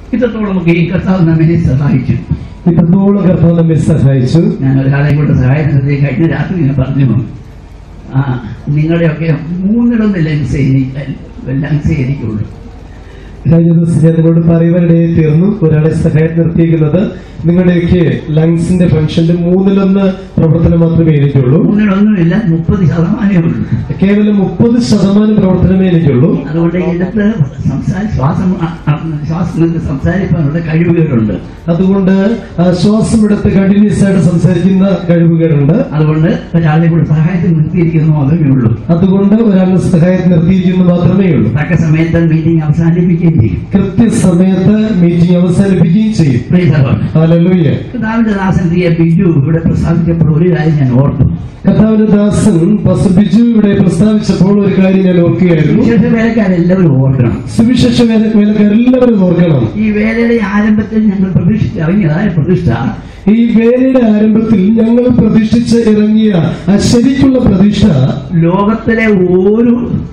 ഇത്രത്തോളം ഒക്കെ ഈ കർത്താവ് നമ്മെ സഹായിച്ചു ഇത്രത്തോളം കർത്താവ് നമ്മെ സഹായിച്ചു ഞാൻ ഒരാളെ കൊണ്ട് സഹായിച്ചത് കഴിഞ്ഞ രാത്രി ഞാൻ പറഞ്ഞു ആ നിങ്ങളുടെയൊക്കെ മൂന്നിലൊന്ന് ലെൻസ് ലെൻസ് എനിക്കുള്ളൂ കഴിഞ്ഞ ദിവസം ഞാൻ നിങ്ങളോട് പറയുവാനിടയിൽ തീർന്നു ഒരാളെ സഹായം നിർത്തിയിരിക്കുന്നത് നിങ്ങളുടെയൊക്കെ ലങ്സിന്റെ ഫംഗ്ഷന്റെ മൂന്നിലൊന്ന് പ്രവർത്തനം മാത്രമേ എനിക്കുള്ളൂ മൂന്നിലൊന്നുമില്ല മുപ്പത് ശതമാനമേ ഉള്ളൂ കേവലം മുപ്പത് ശതമാനം പ്രവർത്തനമേ എനിക്കുള്ളൂ അതുകൊണ്ട് എടുത്ത് സംസാര ശ്വാസം അ- അ- ശ്വാസം നിന്ന് സംസാരിക്കാനുള്ള കഴിവുകളുണ്ട് അതുകൊണ്ട് ആ ശ്വാസം എടുത്ത് കണ്ടിന്യൂസ് ആയിട്ട് സംസാരിക്കുന്ന കഴിവുകളുണ്ട് അതുകൊണ്ട് ഒരാളെ കൂടെ സഹായത്തിന് നിർത്തിയിരിക്കുന്നു അതേ ഉള്ളൂ അതുകൊണ്ട് ഒരാളുടെ സഹായം നിർത്തിയിരിക്കുന്നത് മാത്രമേ ഉള്ളൂ തക്ക സമയത്ത് മീറ്റിംഗ് അവസാനിപ്പിക്കുകയും ചെയ്യും കൃത്യസമയത്ത് മീറ്റിംഗ് അവസാനിപ്പിക്കുകയും ചെയ്യും Praise the Lord. ഹല്ലേലൂയ കർത്താവിന്റെ ദാസൻ പ്രിയ ബിജു ഇവിടെ പ്രസ്താവിച്ചപ്പോൾ ഒരു കാര്യം ഞാൻ ഓർത്തു കർത്താവിന്റെ ദാസൻ പസ് ബിജു ഇവിടെ പ്രസ്താവിച്ചപ്പോൾ ഒരു കാര്യം ഞാൻ ഓർക്കുകയായിരുന്നു വിശേഷ വേലക്കാരെല്ലാവരും ഓർക്കണം സുവിശേഷ വേല- വേലക്കാരെല്ലാവരും ഓർക്കണം ഈ വേലയുടെ ആരംഭത്തിൽ ഞങ്ങൾ പ്രതീക്ഷിച്ച് ഇറങ്ങിയതായ പ്രതിഷ്ഠ ഈ വേലയുടെ ആരംഭത്തിൽ ഞങ്ങൾ പ്രതിഷ്ഠിച്ച് ഇറങ്ങിയ ആ ശരിക്കുള്ള പ്രതിഷ്ഠ ലോകത്തിലെ ഓരോ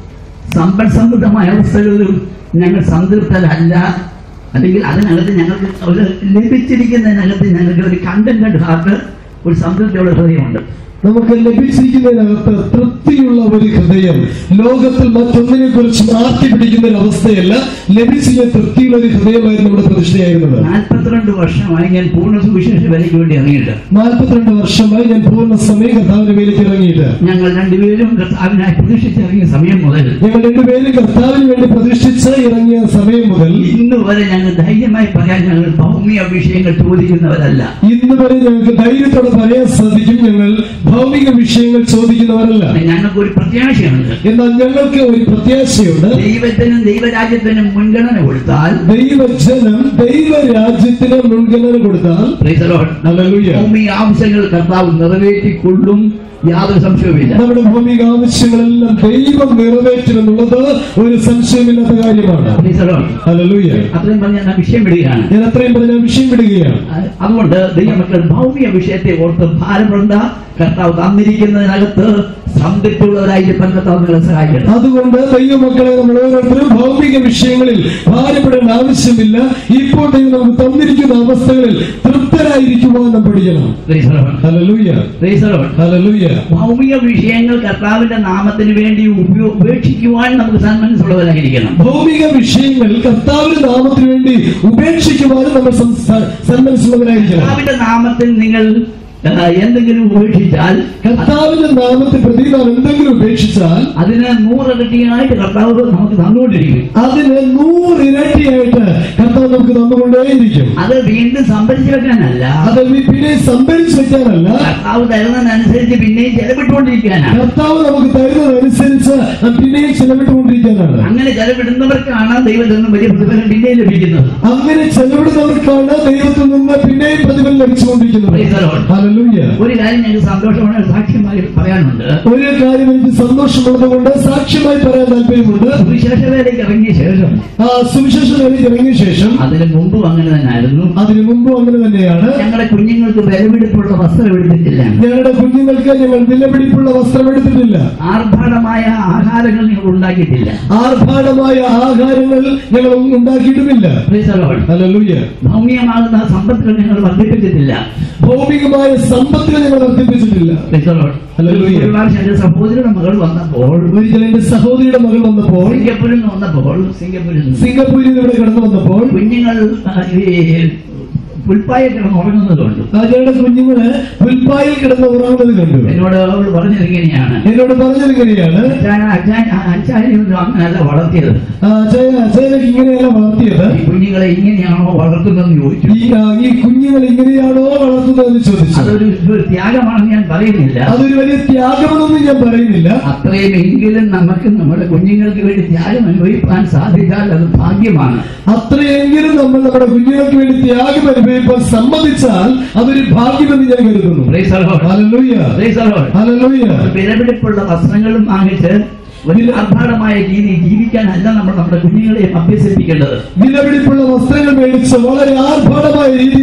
സമ്പൽ സമൃദ്ധമായ അവസ്ഥകളിലും ഞങ്ങൾ സംതൃപ്തരല്ല അല്ലെങ്കിൽ അതിനകത്ത് ഞങ്ങൾക്ക് ഒരു ലഭിച്ചിരിക്കുന്നതിനകത്ത് ഞങ്ങൾക്ക് ഒരു കണ്ടന്റ് ഹാർട്ട് ഒരു സംതൃപ്തിയുള്ള ഹൃദയമുണ്ട് നമുക്ക് ലഭിച്ചിരിക്കുന്നതിനകത്ത് തൃപ്തിയുള്ള ഒരു ഹൃദയം ലോകത്തിൽ മറ്റൊന്നിനെ കുറിച്ച് ആർത്തി പിടിക്കുന്ന ഒരു അവസ്ഥയല്ല ലഭിച്ചിരിക്കുന്ന തൃപ്തിയുള്ള ഒരു ഹൃദയമായിരുന്നു നമ്മുടെ പ്രതിഷ്ഠയായിരുന്നത് നാൽപ്പത്തിരണ്ട് വർഷമായി ഞാൻ പൂർണ്ണ സുവിശേഷ വിലയ്ക്ക് വേണ്ടി ഇറങ്ങിയിട്ട് നാൽപ്പത്തിരണ്ട് വർഷമായി ഞാൻ പൂർണ്ണ സമയം കർത്താവിന്റെ വേലയ്ക്ക് ഇറങ്ങിയിട്ട് ഞങ്ങൾ രണ്ടുപേരും കർത്താവിനായി പ്രതീക്ഷിച്ചിറങ്ങിയ സമയം മുതൽ ഞങ്ങൾ രണ്ടുപേരും കർത്താവിന് വേണ്ടി പ്രതിഷ്ഠിച്ച് ഇറങ്ങിയ സമയം മുതൽ ഇന്ന് വരെ ഞങ്ങൾ ധൈര്യമായി പറയാൻ ഞങ്ങൾ ഭൗമിക വിഷയങ്ങൾ ചോദിക്കുന്നവരല്ല ഇന്ന് വരെ ഞങ്ങൾക്ക് ധൈര്യത്തോടെ പറയാൻ സാധിക്കും ഞങ്ങൾ ഭൗമിക വിഷയങ്ങൾ ചോദിക്കുന്നവരല്ല ഞങ്ങൾക്ക് ഒരു പ്രത്യാശയുണ്ട് എന്നാൽ ഞങ്ങൾക്ക് ഒരു പ്രത്യാശയുണ്ട് ദൈവത്തിനും ദൈവരാജ്യത്തിനും മുൻഗണന കൊടുത്താൽ ദൈവജനം ദൈവരാജ്യത്തിന് മുൻഗണന കൊടുത്താൽ Praise the Lord. ഹല്ലേലൂയ. ഭൗമിക ആവശ്യങ്ങൾ കർത്താവ് നിറവേറ്റിക്കൊള്ളും യാതൊരു സംശയവുമില്ല നമ്മുടെ ഭൗമിക ആവശ്യങ്ങളെല്ലാം ദൈവം നിറവേറ്റുമെന്നുള്ളത് ഒരു സംശയമില്ലാത്ത കാര്യമാണ് Praise the Lord. ഹല്ലേലൂയ. അത്രയും പറഞ്ഞ് ഞാൻ ആ വിഷയം വിടുകയാണ് ഞാൻ അത്രയും പറഞ്ഞ വിഷയം വിടുകയാണ് അ- അതുകൊണ്ട് ദൈവമക്കൾ ഭൗമിക വിഷയത്തെ ഓർത്ത് ഭാരമുണ്ട കർത്താവ് തന്നിരിക്കുന്നതിനകത്ത് സംതൃപ്തിയുള്ളവരായിരിക്കാൻ കർത്താവ് നിങ്ങളെ സഹായിക്കണം അതുകൊണ്ട് ദൈവമക്കളെ നമ്മൾ ഓരോരുത്തരും ഭൗമിക വിഷയങ്ങളിൽ ഭാരപ്പെടേണ്ട ആവശ്യമില്ല ഇപ്പോൾ ദൈവം നമുക്ക് തന്നിരിക്കുന്ന അവസ്ഥകളിൽ തൃപ്തരായിരിക്കുവാൻ നാം പഠിക്കണം Praise the Lord. Hallelujah. Praise the Lord. Hallelujah. ഭൗമിക വിഷയങ്ങൾ കർത്താവിന്റെ നാമത്തിന് വേണ്ടി ഉപയോ- ഉപേക്ഷിക്കുവാൻ നമുക്ക് സന്മനസ്സുള്ളവരായിരിക്കണം ഭൗമിക വിഷയങ്ങൾ കർത്താവിന്റെ നാമത്തിന് വേണ്ടി ഉപേക്ഷിക്കുവാനും നമ്മൾ സംസ- സന്മനസ്സുള്ളവരായിരിക്കണം കർത്താവിന്റെ നാമത്തിൽ നിങ്ങൾ ആ, എന്തെങ്കിലും ഉപേക്ഷിച്ചാൽ കർത്താവിന്റെ നാമത്തെ പ്രതി നാം എന്തെങ്കിലും ഉപേക്ഷിച്ചാൽ അതിന് നൂറിരട്ടിയായിട്ട് കർത്താവ് നമുക്ക് തന്നുകൊണ്ടിരിക്കും അതിന് നൂറിരട്ടിയായിട്ട് കർത്താവ് നമുക്ക് തന്നുകൊണ്ടേയിരിക്കും അത് വീണ്ടും സംഭരിച്ചു വെക്കാനല്ല അത് പിന്നെ സംഭരിച്ചു വെക്കാനല്ല കർത്താവ് തരുന്നതനുസരിച്ച് പിന്നെയും ചെലവിട്ടുകൊണ്ടിരിക്കാനാണ് കർത്താവ് നമുക്ക് തരുന്നതനുസരിച്ച് നാം പിന്നെയും ചെലവിട്ടുകൊണ്ടിരിക്കാനാണ് അങ്ങനെ ചെലവിടുന്നവർക്കാണ് ദൈവത്തിൽ നിന്നും വലിയ പ്രതിഫലം പിന്നെയും ലഭിക്കുന്നത് അങ്ങനെ ചെലവിടുന്നവർക്കാണ് ദൈവത്തിൽ നിന്ന് പിന്നെയും പ്രതിഫലം ലഭിച്ചുകൊണ്ടിരിക്കുന്നത് Praise the Lord. ഹല്ലേലൂയ. ഒരു കാര്യം ഞങ്ങൾക്ക് സന്തോഷമാണ് സാക്ഷ്യമായി പറയാനുണ്ട് ഒരു കാര്യം എനിക്ക് സന്തോഷമുള്ളത് കൊണ്ട് സാക്ഷ്യമായി പറയാൻ താല്പര്യമുണ്ട് സുവിശേഷ വേലയ്ക്ക് ഇറങ്ങിയ ശേഷം ആ സുവിശേഷ വേലയ്ക്ക് ഇറങ്ങിയ ശേഷം അതിന് മുമ്പും അങ്ങനെ തന്നെയായിരുന്നു അതിനു മുമ്പും അങ്ങനെ തന്നെയാണ് ഞങ്ങളുടെ കുഞ്ഞുങ്ങൾക്ക് വിലപിടിപ്പുള്ള വസ്ത്രം എടുത്തിട്ടില്ല ഞങ്ങളുടെ കുഞ്ഞുങ്ങൾക്ക് ഞങ്ങൾ വിലപിടിപ്പുള്ള വസ്ത്രം എടുത്തിട്ടില്ല ആർഭാടമായ ആഹാരങ്ങൾ ഞങ്ങൾ ഉണ്ടാക്കിയിട്ടില്ല ആർഭാടമായ ആഹാരങ്ങൾ ഞങ്ങൾ ഉണ്ടാക്കിയിട്ടുമില്ല Praise the Lord. ഹല്ലേലൂയ. ഭൗമികമാകുന്ന സമ്പത്തുകൾ ഞങ്ങൾ വർദ്ധിപ്പിച്ചിട്ടില്ല ഭൗമികമായ സമ്പത്തുകൾ ഞങ്ങൾ വർദ്ധിപ്പിച്ചിട്ടില്ല Praise the Lord. Hallelujah. ഒരു പ്രാവശ്യം എന്റെ സഹോദരിയുടെ മകൾ വന്നപ്പോൾ ഒരിക്കൽ എന്റെ സഹോദരിയുടെ മകൾ വന്നപ്പോൾ സിംഗപ്പൂരിൽ നിന്ന് വന്നപ്പോൾ സിംഗപ്പൂരിൽ നിന്ന് സിംഗപ്പൂരിൽ നിന്ന് ഇവിടെ കടന്നു വന്നപ്പോൾ കുഞ്ഞുങ്ങൾ ആ, ഈ പുൽപ്പായ കിടന്ന് ഉറങ്ങുന്നതുകൊണ്ട് ആ ഞങ്ങളുടെ കുഞ്ഞുങ്ങള് പുൽപ്പായിൽ കിടന്ന് ഉറങ്ങുന്നത് കണ്ടു എന്നോട് അവൾ പറഞ്ഞത് ഇങ്ങനെയാണ് എന്നോട് പറഞ്ഞത് ഇങ്ങനെയാണ് അച്ഛാൻ അച്ഛാൻ അച്ഛാനൊന്നും അങ്ങനെയല്ല വളർത്തിയത് ആ, അച്ഛൻ അച്ഛനൊക്കെ ഇങ്ങനെയല്ല വളർത്തിയത് ഈ കുഞ്ഞുങ്ങളെ ഇങ്ങനെയാണോ വളർത്തുന്നതെന്ന് ചോദിച്ചു ഈ ആ, ഈ കുഞ്ഞുങ്ങൾ ഇങ്ങനെയാണോ വളർത്തുന്നതെന്ന് ചോദിച്ചു അതൊരു ഒരു ത്യാഗമാണെന്ന് ഞാൻ പറയുന്നില്ല അതൊരു വലിയ ത്യാഗമെന്നൊന്നും ഞാൻ പറയുന്നില്ല അത്രയും എങ്കിലും നമുക്ക് നമ്മുടെ കുഞ്ഞുങ്ങൾക്ക് വേണ്ടി ത്യാഗം അനുഭവിക്കാൻ സാധിച്ചാൽ അത് ഭാഗ്യമാണ് അത്രയെങ്കിലും നമ്മൾ നമ്മുടെ കുഞ്ഞുങ്ങൾക്ക് വേണ്ടി ത്യാഗം അനുഭവിക്കാൻ സമ്മതിച്ചാൽ അതൊരു ഭാഗ്യമെന്ന് ഞാൻ കരുതുന്നു Praise the Lord. Hallelujah. Praise the Lord. Hallelujah. വിലപിടിപ്പുള്ള വസ്ത്രങ്ങളും വാങ്ങിച്ച് വലിയ ആർഭാടമായ രീതിയിൽ ജീവിക്കാനല്ല നമ്മൾ നമ്മുടെ കുഞ്ഞുങ്ങളെ അഭ്യസിപ്പിക്കേണ്ടത് വിലപിടിപ്പുള്ള വസ്ത്രങ്ങൾ മേടിച്ച് വളരെ ആർഭാടമായ രീതിയിൽ ജീവിക്കാൻ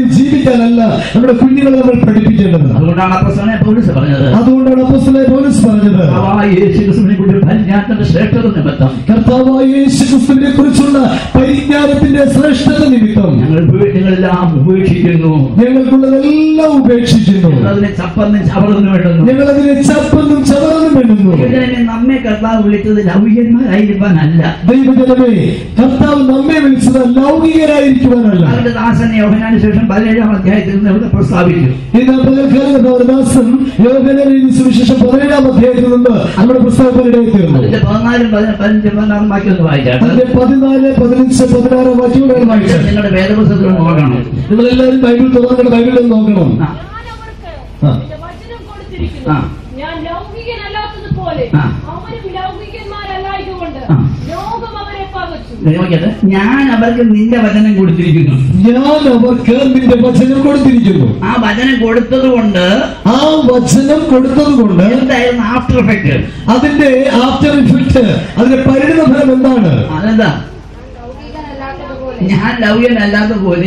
ജീവിക്കാനല്ല നമ്മുടെ കുഞ്ഞുങ്ങളെ നമ്മൾ പഠിപ്പിക്കേണ്ടത് അതുകൊണ്ടാണ് അപ്പസ്തലനായ പൗലോസ് പറഞ്ഞത് അതുകൊണ്ടാണ് അപ്പോസ്തലനായ പൗലോസ് പറഞ്ഞത് കർത്താവായ യേശു ക്രിസ്തുവിനെ കുറിച്ച് പരിജ്ഞാനത്തിന്റെ ശ്രേഷ്ഠത നിമിത്തം കർത്താവായ യേശു ക്രിസ്തുവിനെ കുറിച്ചുള്ള പരിജ്ഞാനത്തിന്റെ ശ്രേഷ്ഠത നിമിത്തം ഞങ്ങൾ വീടുകളെല്ലാം ഉപേക്ഷിക്കുന്നു ഞങ്ങൾക്കുള്ളതെല്ലാം ഉപേക്ഷിക്കുന്നു അതിനെ ചപ്പന്നും ചവറന്നും വേണ്ടുന്നു ഞങ്ങൾ അതിനെ ചപ്പന്നും ചവറന്നും വേണ്ടുന്നു ഇതിനെ നമ്മെ കർത്താവ് വിളിച്ചത് ലൗകികന്മാരായിരിക്കാനല്ല ദൈവജനമേ കർത്താവ് നമ്മെ വിളിച്ചത് ലൗകികരായിരിക്കുവാനല്ല അവരുടെ ദാസനെ യോഹനാന് ശേഷം പതിനേഴാം അധ്യായത്തിൽ നിന്ന് ഇവിടെ പ്രസ്താവിച്ചു ഇന്ന് പകൽക്കാലം ദാസൻ യോഗനയുടെ സുവിശേഷം പതിനേഴാം അധ്യായത്തിൽ നിന്ന് നമ്മുടെ പുസ്തകത്തിനിടയിൽ തീർന്നു അതിന്റെ പതിനാലും പതിന- പതിനഞ്ചും പതിനാറും വാക്യം ഒന്ന് വായിച്ചാട്ട് അതിന്റെ പതിനാല് പതിനഞ്ച് പതിനാറ് വാക്യങ്ങൾ വായിച്ചത് നിങ്ങളുടെ വേദപുസ്തകത്തിൽ നോക്കണം നിങ്ങളെല്ലാവരും ബൈബിൾ തുറന്നിട്ട് ബൈബിളിൽ നോക്കണം ആ. ഞാൻ അവർക്ക് ആ. എന്റെ വചനം കൊടുത്തിരിക്കുന്നു ആ. ഞാൻ ലൗകികനല്ലാത്തതുപോലെ ആ. അവരും ലൗകികന്മാരല്ലായതുകൊണ്ട് ആ. ലോകം അവരെ പകച്ചു നോക്കിയത് ഞാൻ അവർക്ക് നിന്റെ വചനം കൊടുത്തിരിക്കുന്നു ഞാൻ അവർക്ക് നിന്റെ വചനം കൊടുത്തിരിക്കുന്നു ആ വചനം കൊടുത്തത് കൊണ്ട് ആ വചനം കൊടുത്തത് കൊണ്ട് എന്തായിരുന്നു ആഫ്റ്റർ എഫക്ട് അതിന്റെ ആഫ്റ്റർ ഇഫക്ട് അതിന്റെ പരിണിത ഫലം എന്താണ് അതെന്താ ലൗകികനല്ലാത്തതുപോലെ ഞാൻ ലൗകികനല്ലാത്ത പോലെ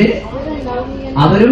അവരും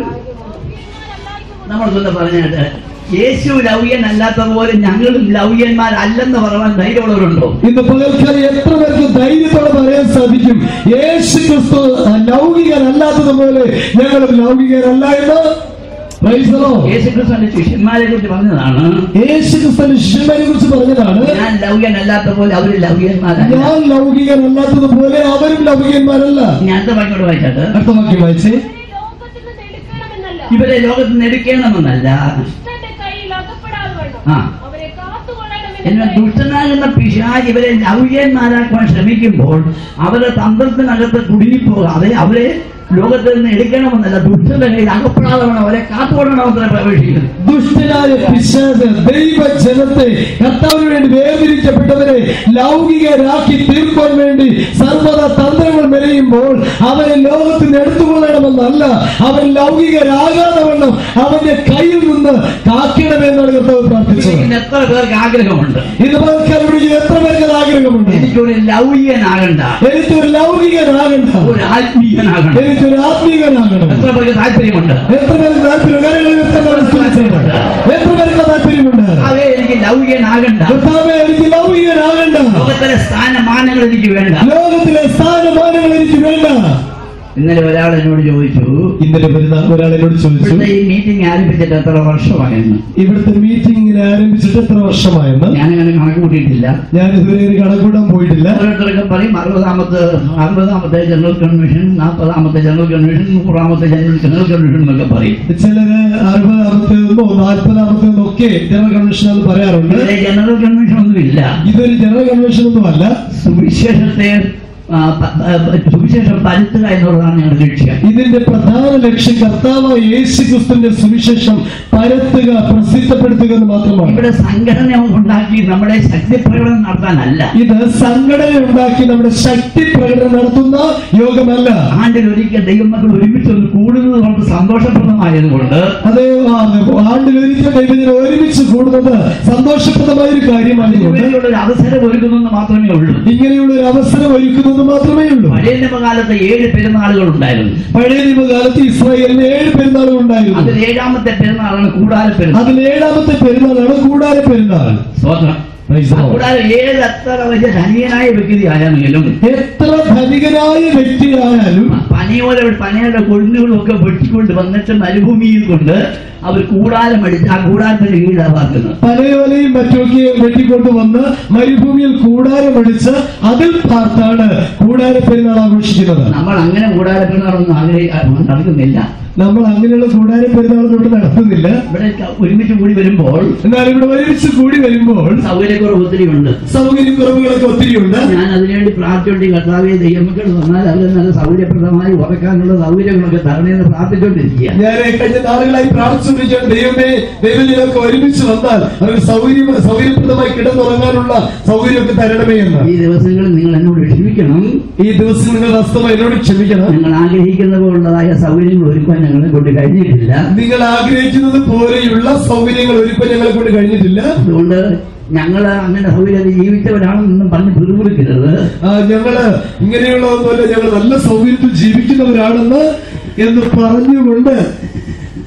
നമ്മൾക്കൊന്ന് പറഞ്ഞിട്ട് യേശു ലൗകികനല്ലാത്ത പോലെ ഞങ്ങളും ലൗകികന്മാരല്ലെന്ന് പറയാൻ ധൈര്യമുള്ളവരുണ്ടോ ഇന്ന് പകൽക്കാലം എത്ര പേർക്ക് ധൈര്യത്തോടെ പറയാൻ സാധിക്കും യേശു ക്രിസ്തു ലൗകികനല്ലാത്തതുപോലെ ഞങ്ങളും ലൗകികരല്ല എന്ന് Praise the Lord. യേശു ക്രിസ്തുവിന്റെ ശിഷ്യന്മാരെ കുറിച്ച് പറഞ്ഞതാണ് യേശു ക്രിസ്തുവിന്റെ ശിഷ്യന്മാരെ കുറിച്ച് പറഞ്ഞതാണ് ഞാൻ ലൗകികനല്ലാത്ത പോലെ അവര് ലൗകികന്മാരല്ല ഞാൻ ലൗകികനല്ലാത്തതുപോലെ അവരും ലൗകികന്മാരല്ല ഞാൻ അടുത്ത വാക്യോട് വായിച്ചാട്ട് അടുത്ത വാക്യം വായിച്ചേ ലോകത്തിൽ നിന്ന് എടുക്കണമെന്നല്ല ഇവരെ ലോകത്ത് നിന്ന് എടുക്കണമെന്നല്ല ദുഷ്ടന്റെ കയ്യിൽ അകപ്പെടാതെ വേണം ആ. അവരെ എന്നാൽ കാത്തുകൊള്ളണമെന്ന് ദുഷ്ടനാകുന്ന പിശാജ് ഇവരെ ലൗകികന്മാരാക്കുവാൻ ശ്രമിക്കുമ്പോൾ അവരുടെ തന്ത്രത്തിനകത്ത് കുടുങ്ങിപ്പോകാതെ അവരെ ലോകത്തിൽ നിന്ന് എടുക്കണമെന്നല്ല ദുഷ്ടന്റെ കയ്യിൽ അകപ്പെടാതെ വേണം അവരെ കാത്തുകൊള്ളണമെന്ന് പ്രവേശിക്കുന്നത് ദുഷ്ടനായ പിശാച് ദൈവജനത്തെ കർത്താവിന് വേണ്ടി വേർതിരിക്കപ്പെട്ടവരെ ലൗകികരാക്കി തീർക്കാൻ വേണ്ടി സർവ്വത തന്ത്രങ്ങൾ മെനയുമ്പോൾ അവരെ ലോകത്തിൽ നിന്ന് എടുത്തുകൊള്ളണമെന്നല്ല അവൻ ലൗകികരാകാതെ വണ്ണം അവന്റെ കയ്യിൽ നിന്ന് കാക്കണമെന്നാണ് കർത്താവ് പ്രാർത്ഥിച്ചത് ഇന്ന് എത്ര പേർക്ക് ആഗ്രഹമുണ്ട് ഇത് പകർക്കാൻ വിളിക്കുന്ന എത്ര പേർക്ക് അത് ആഗ്രഹമുണ്ട് എനിക്കൊരു ലൗകികനാകണ്ട എനിക്കൊരു ലൗകികനാകണ്ട ഒരു ആത്മീയനാകണം എനിക്കൊരു ആത്മീകനാകണം എത്ര പേർക്ക് താല്പര്യമുണ്ട് എത്ര പേർക്ക് താല്പര്യം കരങ്ങളിൽ എത്ര പേർക്ക് സ്തുതിച്ചേക്കാം? എത്ര പേർക്ക് താല്പര്യമുണ്ട് അതേ എനിക്ക് ലൗകികനാകണ്ട കർത്താവേ എനിക്ക് ലൗകികനാകണ്ട ലോകത്തിലെ സ്ഥാനമാനങ്ങൾ എനിക്ക് വേണ്ട ലോകത്തിലെ സ്ഥാനമാനങ്ങൾ എനിക്ക് വേണ്ട ഇന്നലെ ഒരാൾ എന്നോട് ചോദിച്ചു ഇന്നലെ വരുന്ന ഒരാൾ എന്നോട് ചോദിച്ചു ഇവിടുത്തെ ഈ മീറ്റിംഗ് ആരംഭിച്ചിട്ട് എത്ര വർഷമായെന്ന് ഇവിടുത്തെ മീറ്റിംഗ് ആരംഭിച്ചിട്ട് എത്ര വർഷമായെന്ന് ഞാനങ്ങനെ കണക്ക് കൂട്ടിയിട്ടില്ല ഞാൻ ഇതുവരെ ഒരു കണക്കൂടാൻ പോയിട്ടില്ല ഓരോരുത്തരൊക്കെ പറയും അറുപതാമത്തെ അറുപതാമത്തെ ജനറൽ കൺവെൻഷൻ നാൽപ്പതാമത്തെ ജനറൽ കൺവെൻഷൻ നൂറാമത്തെ ജനറൽ ജനറൽ കൺവെൻഷൻ എന്നൊക്കെ പറയും ചിലര് അറുപതാമത്തേന്നോ നാൽപ്പതാമത്തേന്നോ ഒക്കെ ജനറൽ കൺവെൻഷൻ എന്ന് പറയാറുണ്ട് ഇവിടെ ജനറൽ കൺവെൻഷൻ ഒന്നുമില്ല ഇതൊരു ജനറൽ കൺവെൻഷൻ ഒന്നും അല്ല സുവിശേഷത്തെ ആ, പ- പ- സുവിശേഷം പരത്തുക എന്നുള്ളതാണ് ഞങ്ങളുടെ ലക്ഷ്യം ഇതിന്റെ പ്രധാന ലക്ഷ്യം കർത്താവ് യേശു ക്രിസ്തുവിന്റെ സുവിശേഷം പരത്തുക പ്രസിദ്ധപ്പെടുത്തുക എന്ന് മാത്രമാണ് ഇവിടെ സംഘടന ഉണ്ടാക്കി നമ്മുടെ ശക്തി പ്രകടനം നടത്താനല്ല ഇത് സംഘടന ഉണ്ടാക്കി നമ്മുടെ ശക്തി പ്രകടനം നടത്തുന്ന യോഗമല്ല ആണ്ടിൽ ഒരിക്കൽ ദൈവമക്കൾ ഒരുമിച്ച് ഒന്ന് കൂടുന്നത് കൊണ്ട് സന്തോഷപ്രദമായതുകൊണ്ട് അത് ആണ്ടിലൊരിക്കൽ ദൈവജനം ഒരുമിച്ച് കൂടുന്നത് സന്തോഷപ്രദമായ ഒരു കാര്യമായതുകൊണ്ട് ഇതുവരെയുള്ള ഒരു അവസരം ഒരുക്കുന്നെന്ന് മാത്രമേ ഉള്ളൂ ഇങ്ങനെയുള്ള ഒരു അവസരം ഒരുക്കുന്നത് മാത്രമേ ഉള്ളൂ പഴയ നിയമകാലത്ത് ഏഴ് പെരുന്നാളുകൾ ഉണ്ടായിരുന്നു പഴയ നിയമകാലത്ത് ഇസ്രായേലിന് ഏഴ് പെരുന്നാളുകൾ ഉണ്ടായിരുന്നു അതിൽ ഏഴാമത്തെ പെരുന്നാളാണ് കൂടാര പെരുന്നാൾ അതിൽ ഏഴാമത്തെ പെരുന്നാളാണ് കൂടാര പെരുന്നാൾ സ്തോത്രം Praise the ആ Lord. കൂടാര ഏത് അത്ര വലിയ ധനികനായ വ്യക്തി ആയാണെങ്കിലും എത്ര ധനികനായ വ്യക്തിയായാലും പനയോല പനയുടെ കൊഴുന്നുകളും ഒക്കെ വെട്ടിക്കൊണ്ട് വന്നിട്ട് മരുഭൂമിയിൽ കൊണ്ട് അവർ കൂടാരം അടിച്ച് ആ കൂടാരത്തിന്റെ കീഴാവാക്കുന്നത് പനയോലയും മറ്റുമൊക്കെ വെട്ടിക്കൊണ്ട് വന്ന് മരുഭൂമിയിൽ കൂടാരമടിച്ച് അതിൽ പാർത്താണ് കൂടാര പെരുന്നാൾ ആഘോഷിക്കുന്നത് നമ്മൾ അങ്ങനെ കൂടാര പെരുന്നാളൊന്നും ആഗ്രഹിക്കാൻ നടക്കുന്നില്ല നമ്മൾ അങ്ങനെയുള്ള കൂടാര പെരുന്നാൾ ഇവിടെ നടത്തുന്നില്ല ഇവിടെ ഒരുമിച്ച് കൂടി വരുമ്പോൾ എന്നാൽ ഇവിടെ ഒരുമിച്ച് കൂടി വരുമ്പോൾ സൗകര്യക്കുറവ് ഒത്തിരി ഉണ്ട് സൗകര്യക്കുറവുകളൊക്കെ ഒത്തിരി ഉണ്ട് ഞാൻ അതിനുവേണ്ടി പ്രാർത്ഥിച്ചുകൊണ്ട് കർത്താവിയെ ദൈവമക്കൾ വന്നാൽ അവർ നല്ല സൗകര്യപ്രദമായി ഉറക്കാനുള്ള സൗകര്യങ്ങളൊക്കെ തരണമെന്ന് പ്രാർത്ഥിച്ചുകൊണ്ടിരിക്കുക ഞാൻ കഴിഞ്ഞ നാളുകളായി പ്രാർത്ഥിച്ചുകൊണ്ടിരിക്കുകയാണ് ദൈവമേ ദൈവജനൊക്കെ ഒരുമിച്ച് വന്നാൽ അവർക്ക് സൗകര്യം സൗകര്യപ്രദമായി കിടന്നുറങ്ങാനുള്ള സൗകര്യമൊക്കെ തരണമേ എന്ന് ഈ ദിവസങ്ങളിൽ നിങ്ങൾ എന്നോട് ക്ഷമിക്കണം ഈ ദിവസം നിങ്ങൾ വാസ്തവം എന്നോട് ക്ഷമിക്കണം നിങ്ങൾ ആഗ്രഹിക്കുന്ന പോലുള്ളതായ സൗകര്യങ്ങൾ ഒരുക്കാൻ ഞങ്ങളെ കൊണ്ട് കഴിഞ്ഞിട്ടില്ല നിങ്ങൾ ആഗ്രഹിക്കുന്നത് പോലെയുള്ള സൗകര്യങ്ങൾ ഒരുക്കാൻ ഞങ്ങളെ കൊണ്ട് കഴിഞ്ഞിട്ടില്ല അതുകൊണ്ട് ഞങ്ങൾ അങ്ങനെ സൗകര്യത്തിൽ ജീവിച്ചവരാണെന്നൊന്നും പറഞ്ഞ് പിറുപിറുക്കരുത് ആ, ഞങ്ങള് ഇങ്ങനെയുള്ളതൊന്നുമല്ല ഞങ്ങൾ നല്ല സൗകര്യത്തിൽ ജീവിക്കുന്നവരാണെന്ന് എന്ന് പറഞ്ഞുകൊണ്ട്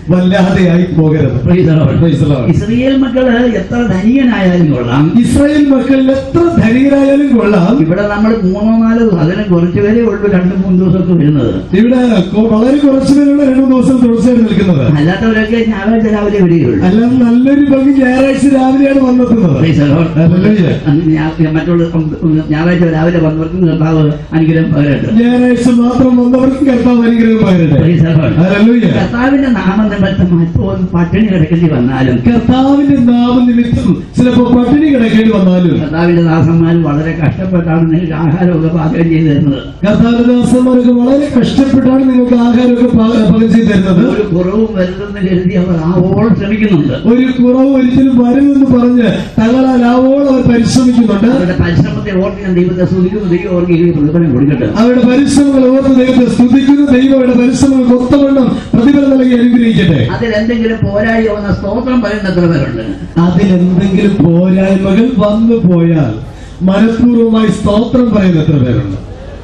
വല്ലാതെയായി പോകരുത് Praise the Lord. Praise the Lord. Israel മക്കള് എത്ര ധനികനായാലും കൊള്ളാം ഇസ്രായേൽ മക്കളിൽ എത്ര ധനികരായാലും കൊള്ളാം ഇവിടെ നമ്മൾ മൂന്നോ നാലോ അതിന് കുറച്ചു പേരേ ഉള്ളൂ രണ്ട് മൂന്ന് ദിവസമൊക്കെ വരുന്നത് ഇവിടെ കൊ- വളരെ കുറച്ചു പേരുള്ള രണ്ടു ദിവസം തുടർച്ചയായി നിൽക്കുന്നത് അല്ലാത്തവരൊക്കെ ഞായറാഴ്ച രാവിലെ വരികയുള്ളൂ അല്ലാതെ നല്ലൊരു പങ്ക് ഞായറാഴ്ച രാവിലെയാണ് വന്നെത്തുന്നത് Praise the Lord. Hallelujah. അന്ന് ഞാ- മറ്റുള്ള ഞായറാഴ്ച രാവിലെ വന്നവർക്ക് കർത്താവ് അനുഗ്രഹം പകരട്ടെ ഞായറാഴ്ച മാത്രം വന്നവർക്കും കർത്താവ് അനുഗ്രഹം പകരട്ടെ Praise the Lord. Hallelujah. കർത്താവിന്റെ നാമനിമിത്തം മറ്റൊരു പട്ടിണി കിടക്കേണ്ടി വന്നാലും കർത്താവിന്റെ നാമനിമിത്തം ചിലപ്പോ പട്ടിണി കിടക്കേണ്ടി വന്നാലും കർത്താവിന്റെ ദാസന്മാർ വളരെ കഷ്ടപ്പെട്ടാണ് നിങ്ങൾക്ക് ആഹാരമൊക്കെ പാചകം ചെയ്തു തരുന്നത് കർത്താവിന്റെ ദാസന്മാരൊക്കെ വളരെ കഷ്ടപ്പെട്ടാണ് നിങ്ങൾക്ക് ആഹാരമൊക്കെ പാ- പാകം ചെയ്ത് തരുന്നത് ഒരു കുറവും വരുന്നെന്ന് കരുതി അവർ ആവോളം ശ്രമിക്കുന്നുണ്ട് ഒരു കുറവ് ഒരിക്കലും വരുമെന്ന് പറഞ്ഞ് തങ്ങളാൽ ആവോളം അവർ പരിശ്രമിക്കുന്നുണ്ട് അവരുടെ പരിശ്രമത്തെ ഓർത്ത് ഞാൻ ദൈവത്തെ സ്തുതിക്കുന്നു ദൈവം അവർക്ക് ഈ പ്രതിഫലം കൊടുക്കട്ടെ അവരുടെ പരിശ്രമങ്ങൾ ഓർത്ത് ദൈവത്തെ സ്തുതിക്കുന്നു ദൈവം അവരുടെ പരിശ്രമങ്ങൾ ഒത്തവണ്ണം പ്രതിഫലം നൽകി അനുഗ്രഹിക്കട്ടെ അതിൽ എന്തെങ്കിലും പോരായി വന്ന സ്തോത്രം പറയുന്ന എത്ര പേരുണ്ട് അതിലെന്തെങ്കിലും പോരായ്മകൾ വന്നു പോയാൽ മനഃപൂർവ്വമായി സ്തോത്രം പറയുന്ന എത്ര പേരുണ്ട്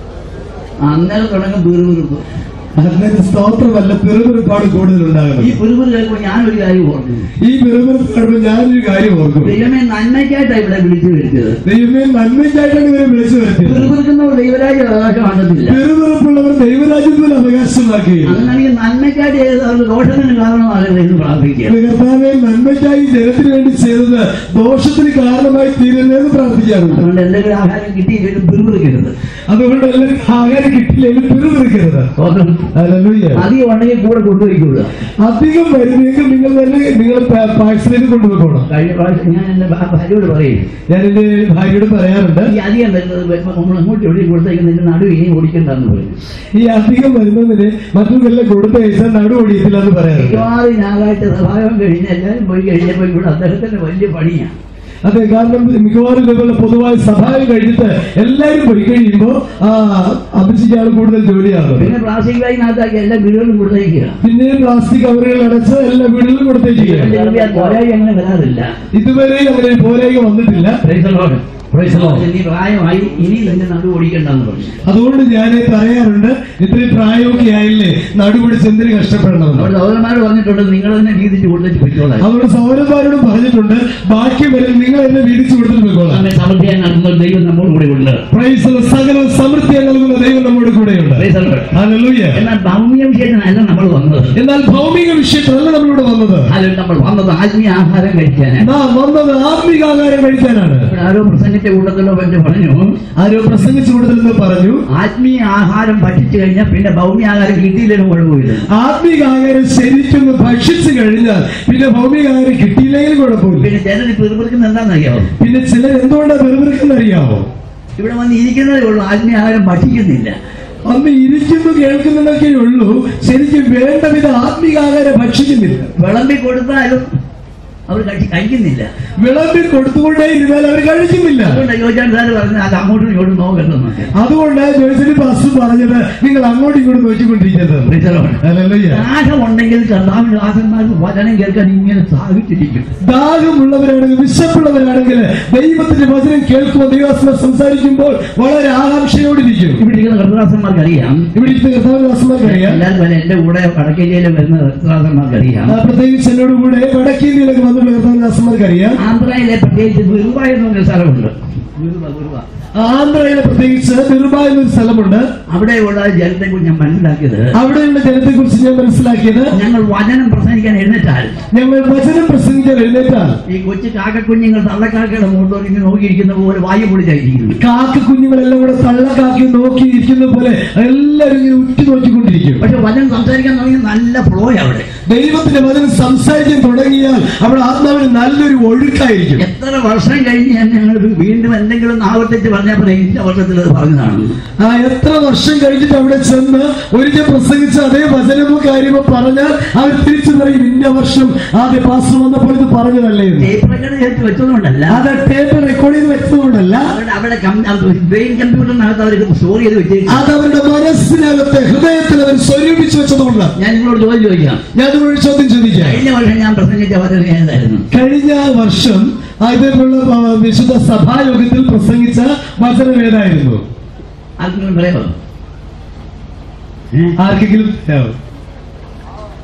അന്നേരം തുടങ്ങും പിറുപിറുപ്പ് അങ്ങനെ സ്തോത്രമല്ല പിറുപിറുപ്പാട് കൂടുതൽ ഈ ഉണ്ടാകുന്നത് പിറുപിറു കേൾക്കുമ്പോൾ ഞാനൊരു കാര്യം ഓർക്കുന്നു ഈ പിറുപിറുപ്പ് കാണുമ്പോൾ ഞാനൊരു കാര്യം ഓർക്കും ദൈവമേ നന്മയ്ക്കായിട്ടാണ് ഇവിടെ വിളിച്ചു വരുത്തിയത് ദൈവമേ നന്മയ്ക്കായിട്ടാണ് ഇവരെ വിളിച്ചു വരുത്തിയത് പിറുപിറുക്കുന്നവർ ദൈവരാജ്യ അവകാശമാകുന്നില്ല പിറുപിറുപ്പുള്ളവർ ദൈവരാജ്യത്തിൽ അവകാശമാക്കുകയില്ല അങ്ങനെയാണെങ്കിൽ നന്മയ്ക്കായിട്ട് ചെയ്ത് അവർക്ക് ദോഷത്തിന് കാരണമാകരുത് എന്ന് പ്രാർത്ഥിക്കുക കർത്താവെ നന്മയ്ക്കായി ജനത്തിന് വേണ്ടി ചെയ്തത് ദോഷത്തിന് കാരണമായി തീരുന്നതെന്ന് പ്രാർത്ഥിക്കാറുണ്ട് അതുകൊണ്ട് എന്തെങ്കിലും ആഹാരം കിട്ടിയില്ലെങ്കിലും പിറുപിറുക്കരുത് അതുകൊണ്ട് എല്ലാവരും ആഹാരം കിട്ടിയില്ലെങ്കിൽ പിറുപിറുക്കരുത് സ്തോത്രം. ഹല്ലേലൂയ. അധികം ഉണ്ടെങ്കിൽ കൂടെ കൊണ്ടുപോയിക്കൊള്ളുക അധികം വരുന്നെങ്കിൽ നിങ്ങൾ തന്നെ നിങ്ങൾ പാഴ്സലേക്ക് കൊണ്ടുപോകണം കഴിഞ്ഞ പ്രാവശ്യം ഞാൻ എന്റെ ഭാ- ഭാര്യയോട് പറയും ഞാൻ എന്റെ ഭാര്യയോട് പറയാറുണ്ട് ഈ അധികം വരുന്നത് വരുമ്പോൾ നമ്മൾ അങ്ങോട്ട് എവിടെ കൊടുത്തേക്കുന്നതിന്റെ നടു ഇനി ഓടിക്കണ്ടെന്ന് പറയും ഈ അധികം വരുന്നതിന് മറ്റൊന്നെല്ലാം കൊടുത്തയച്ചാൽ നടു ഓടിയത്തില്ല എന്ന് പറയാറുണ്ട് മിക്കവാറും ഞായറാഴ്ച സഭാഗം കഴിഞ്ഞ് എല്ലാവരും പോയി കഴിഞ്ഞപ്പോൾ ഇവിടെ അദ്ദേഹത്തിന്റെ വലിയ പണിയാണ് അതെ കാരണം മിക്കവാറും ഇതുപോലെ പൊതുവായ സഭായം കഴിഞ്ഞിട്ട് എല്ലാവരും പോയി കഴിയുമ്പോ ആ അഭിജിക്കാണ് കൂടുതൽ ജോലിയാണ് പിന്നെ പ്ലാസ്റ്റിക് ബാഗിനകത്താക്കി എല്ലാ വീടുകളിലും കൊടുത്തേക്കുക പിന്നെ പ്ലാസ്റ്റിക് കവറുകൾ അടച്ച് എല്ലാ വീടുകളിലും കൊടുത്തേക്കുകയാണ് പോരായി അങ്ങനെ വരാറില്ല ഇതുവരെ അങ്ങനെ ഒരു പോരായ്മ വന്നിട്ടില്ല Praise the Lord. Praise the Lord. ഇനി പ്രായമായി ഇനി എന്റെ നടു ഓടിക്കണ്ടെന്ന് പറഞ്ഞു അതുകൊണ്ട് ഞാൻ പറയാറുണ്ട് ഇത്രയും പ്രായമൊക്കെ ആയില്ലേ നടുപിടിച്ച് എന്തിനു കഷ്ടപ്പെടണമെന്ന് അവിടെ സഹോദരന്മാർ പറഞ്ഞിട്ടുണ്ട് നിങ്ങൾ തന്നെ വീതിച്ച് കൊടുത്തിട്ട് പോയിക്കോളാം അവരുടെ സൗരന്മാരോട് പറഞ്ഞിട്ടുണ്ട് ബാക്കി വരെ നിങ്ങൾ എന്നെ വീടിച്ചു കൊടുത്തിട്ട് പോയിക്കോളാം നമ്മെ സമൃദ്ധിയായി നടത്തുന്ന ദൈവം നമ്മോട് കൂടെ ഉണ്ട് പ്രൈസ് the Lord. സകല സമൃദ്ധി നൽകുന്ന ദൈവം നമ്മുടെ കൂടെയുണ്ട് Praise the Lord. Hallelujah. എന്നാൽ ഭൗമിക വിഷയത്തിനല്ല നമ്മൾ വന്നത് എന്നാൽ ഭൗമിക വിഷയത്തിലല്ല നമ്മളിവിടെ വന്നത് അതിൽ നമ്മൾ വന്നത് ആത്മീയ ആഹാരം കഴിക്കാനാണ് നാം വന്നത് ആത്മികാകാരം കഴിക്കാനാണ് ഇവിടെ ആരോ പ്രസംഗിച്ച കൂട്ടത്തിലോ പറ്റി പറഞ്ഞു ആരോ പ്രസംഗിച്ചു കൊടുത്തില്ലെന്ന് പറഞ്ഞു ആത്മീയ ആഹാരം ഭക്ഷിച്ചു കഴിഞ്ഞാൽ പിന്നെ ഭൗമിക ആഹാരം കിട്ടിയില്ലെങ്കിലും കുഴപ്പമില്ല ആത്മികാകാരം ശരിക്കും ഭക്ഷിച്ചു കഴിഞ്ഞാൽ പിന്നെ ഭൗമികാകാരം കിട്ടിയില്ലെങ്കിൽ കുഴപ്പമില്ല പിന്നെ ചിലർ പിറുപിറുക്കുന്ന എന്താണെന്നറിയാമോ പിന്നെ ചിലർ എന്തുകൊണ്ടാണ് വെറുതെടുക്കുന്ന അറിയാമോ ഇവിടെ വന്ന് ഇരിക്കുന്നതേ ഉള്ളൂ ആത്മീയ ആഹാരം ഭക്ഷിക്കുന്നില്ല അന്ന് ഇരിക്കുന്നു കേൾക്കുന്നതൊക്കെ ഉള്ളൂ ശരിക്കും വേണ്ട വിധ ആത്മികാകാരം ഭക്ഷിക്കുന്നില്ല വിളമ്പി കൊടുത്താലും അവർ കഴി കഴിക്കുന്നില്ല വിളമ്പി കൊടുത്തുകൊണ്ടേ ഇരുന്നാൽ അവർ കഴിക്കുന്നില്ല അതുകൊണ്ട് യോജന സാറ് പറഞ്ഞു അത് അങ്ങോട്ടും ഇങ്ങോട്ടും നോക്കണ്ടെന്നൊക്കെ അതുകൊണ്ട് ജോയ്സിന് പാസ് പറഞ്ഞത് നിങ്ങൾ അങ്ങോട്ടും ഇങ്ങോട്ടും നോക്കിക്കൊണ്ടിരിക്കുന്നത് Hallelujah. ദാഹമുണ്ടെങ്കിൽ കർത്താവിന്റെ ദാസന്മാർക്ക് വചനം കേൾക്കാൻ ഇങ്ങനെ സാധിച്ചിരിക്കും ദാഹമുള്ളവരാണെങ്കിൽ വിശപ്പുള്ളവരാണെങ്കിൽ ദൈവത്തിന്റെ വചനം കേൾക്കുമ്പോൾ ദൈവാസനം സംസാരിക്കുമ്പോൾ വളരെ ആകാംക്ഷയോടിരിക്കും ഇവിടെ ഇരിക്കുന്ന കർത്തദാസന്മാർക്ക് അറിയാം ഇവിടെ ഇരിക്കുന്ന കർത്താവദാസന്മാർക്ക് അറിയാം എല്ലാവരും വരെ എന്റെ കൂടെ വടക്കേരിയയിലും വരുന്ന കർത്തദാസന്മാർക്ക് അറിയാം ആ, പ്രത്യേകിച്ച് എന്നോട് കൂടെ വടക്കേന്ത്യയിലൊക്കെ വന്നുള്ള കർത്താവദാസന്മാർക്ക് അറിയാം ആന്ധ്രയിലെ പ്രത്യേകിച്ച് ബിറുവ എന്ന് പറഞ്ഞ സ്ഥലമുണ്ട് ബിറുവ, ബിറുവ. ആന്ധ്രയിലെ പ്രത്യേകിച്ച് നിർഭ എന്നൊരു സ്ഥലമുണ്ട് അവിടെയുള്ള ജലത്തെ കുറിച്ച് ഞാൻ മനസ്സിലാക്കിയത് അവിടെയുള്ള ജനത്തെ കുറിച്ച് ഞാൻ മനസ്സിലാക്കിയത് ഞങ്ങൾ വചനം പ്രസംഗിക്കാൻ എഴുന്നേറ്റാൽ ഞങ്ങൾ വചനം പ്രസംഗിക്കാൻ എഴുന്നേറ്റാൽ ഈ കൊച്ചു കാക്കക്കുഞ്ഞുങ്ങൾ തള്ളക്കാക്കയുടെ മുകളിലോട്ട് ഇങ്ങനെ നോക്കിയിരിക്കുന്ന പോലെ വായു പൊളിച്ചായിരിക്കുന്നു കാക്ക കുഞ്ഞുങ്ങളെല്ലാം കൂടെ തള്ളക്കാക്കി നോക്കിയിരിക്കുന്ന പോലെ എല്ലാവരും ഇങ്ങനെ ഉറ്റു നോക്കിക്കൊണ്ടിരിക്കും പക്ഷെ വചനം സംസാരിക്കാൻ തുടങ്ങി നല്ല ഫ്ലോ അവിടെ ദൈവത്തിന്റെ വചനം സംസാരിക്കാൻ തുടങ്ങിയാൽ അവിടെ ആത്മാവിന് നല്ലൊരു ഒഴുക്കായിരിക്കും എത്ര വർഷം കഴിഞ്ഞ് ഞാൻ ഞങ്ങൾ വീണ്ടും എന്തെങ്കിലും ഒന്ന് ആവർത്തിച്ച് പറഞ്ഞപ്പോൾ ഇന്ന വർഷത്തിൽ അത് പറഞ്ഞതാണ് ആ എത്ര വർഷം കഴിഞ്ഞിട്ട് അവിടെ ചെന്ന് ഒരിക്കൽ പ്രസംഗിച്ച അതേ വചനമോ കാര്യമോ പറഞ്ഞാൽ അവർ തിരിച്ചു പറയും ഇന്ന വർഷം ആദ്യ പാസ് വന്നപ്പോൾ ഇത് പറഞ്ഞതല്ലേ എന്ന് ടേപ്പ് റെക്കോർഡ് ചേർത്ത് വെച്ചതുകൊണ്ടല്ല അത് ടേപ്പ് റെക്കോർഡ് ചെയ്ത് വെച്ചതുകൊണ്ടല്ല അവരുടെ അവിടെ ബ്രെയിൻ കമ്പ്യൂട്ടറിനകത്ത് അവർക്ക് സ്റ്റോർ ചെയ്ത് വെച്ചേക്കും അത് അവരുടെ മനസ്സിനകത്തെ ഹൃദയത്തിൽ അവർ സ്വരൂപിച്ചു വെച്ചതുകൊണ്ട് ഞാൻ നിങ്ങളോട് ചോദ്യം ചോദിക്കാം ഞാൻ ഒരു ചോദ്യം ചോദിക്കാം കഴിഞ്ഞ വർഷം ഞാൻ പ്രസംഗിച്ച വചനം ഏതായിരുന്നു കഴിഞ്ഞ വർഷം ആ ഇതേപോലുള്ള ആ, വിശുദ്ധ സഭായോഗത്തിൽ പ്രസംഗിച്ച വചനം ഏതായിരുന്നു ആർക്കെങ്കിലും പറയാമോ ഏ? ആർക്കെങ്കിലും അറിയാമോ?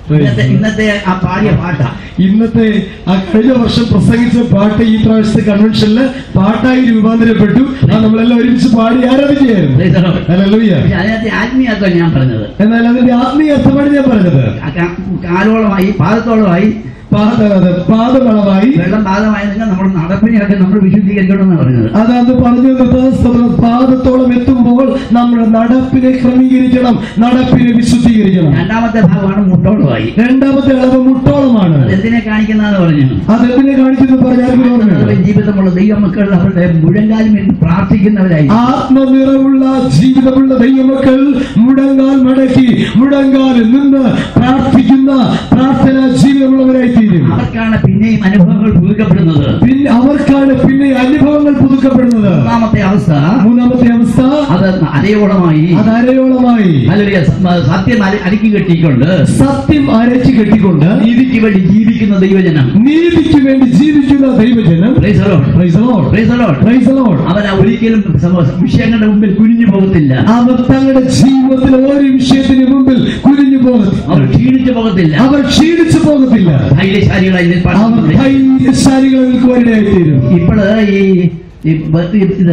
ഇന്നത്തെ ഇന്നത്തെ ആ പാടിയ പാട്ടാ ഇന്നത്തെ ആ കഴിഞ്ഞ വർഷം പ്രസംഗിച്ച പാട്ട് ഈ പ്രാവശ്യത്തെ കൺവെൻഷനിൽ പാട്ടായി രൂപാന്തരപ്പെട്ടു ആ നമ്മളെല്ലാം ഒരുമിച്ച് പാടി ആരാധിക്കുകയായിരുന്നു Praise the Lord. ഹല്ലേലൂയ. പക്ഷെ അതിനകത്ത് ആത്മീയത്വം ഞാൻ പറഞ്ഞത് എന്നാൽ അതിന്റെ ആത്മീയ അർത്ഥമാണ് ഞാൻ പറഞ്ഞത് ആ കാ- കാലോളമായി പാദത്തോളമായി പാത അത് പാദമളവായി വെള്ളം പാദമായി നിങ്ങൾ നമ്മുടെ നടപ്പിനെയൊക്കെ നമ്മൾ വിശുദ്ധീകരിക്കണമെന്ന് പറഞ്ഞത് അത് അത് പറഞ്ഞു നിർത്താൻ പാദത്തോളം എത്തുമ്പോൾ നമ്മുടെ നടപ്പിനെ ക്രമീകരിക്കണം നടപ്പിനെ വിശുദ്ധീകരിക്കണം രണ്ടാമത്തെ ഭാഗമാണ് മുട്ടോളമായി രണ്ടാമത്തെ അളവ് മുട്ടോളമാണ് എന്തിനെ കാണിക്കുന്നതെന്ന് പറഞ്ഞു അതെന്തിനെ കാണിക്കുന്നത് പറഞ്ഞാൽ ഓർമ്മയുണ്ട് ജീവിതമുള്ള ദൈവമക്കൾ അവരുടെ മുഴങ്കാലും വേണ്ടി പ്രാർത്ഥിക്കുന്നവരായി ആത്മനിറവുള്ള ജീവിതമുള്ള ദൈവമക്കൾ മുടങ്കാൽ മടക്കി മുടങ്കാൽ നിന്ന് പ്രാർത്ഥിക്കുന്ന പ്രാർത്ഥന ജീവിതമുള്ളവരായി തീരും അവർക്കാണ് പിന്നെയും അനുഭവങ്ങൾ പുതുക്കപ്പെടുന്നത് പിന്നെ അവർക്കാണ് പിന്നെ അനുഭവങ്ങൾ പുതുക്കപ്പെടുന്നത് മൂന്നാമത്തെ അവസ്ഥ മൂന്നാമത്തെ അവസ്ഥ അത് അതേയോളമായി അത് അരയോളമായി അല്ലെങ്കിൽ സത്യം അര- അടുക്കി കെട്ടിക്കൊണ്ട് സത്യം അരച്ചു കെട്ടിക്കൊണ്ട് നീതിക്ക് വേണ്ടി ജീവിക്കുന്ന ദൈവജനം നീതിക്ക് വേണ്ടി ജീവിക്കുന്ന ദൈവജനം Praise the Lord. Praise the Lord. Praise the Lord. Praise the Lord. അവർ ഒരിക്കലും സമ- വിഷയങ്ങളുടെ മുമ്പിൽ കുനിഞ്ഞു പോകത്തില്ല അവർ തങ്ങളുടെ ജീവിതത്തിൽ ഓരോ വിഷയത്തിന് മുമ്പിൽ കുനിഞ്ഞു പോകത്തില്ല അവർ ക്ഷീണിച്ചു പോകത്തില്ല അവർ ക്ഷീണിച്ചു പോകത്തില്ല ധൈര്യശാലികളായി അവർ നിൽപ്പാൻ ധൈര്യശാലികളെ നിൽക്കുവാനിടയായി തീരും ഇപ്പോൾ ഈ ഈ ബ- ഇത്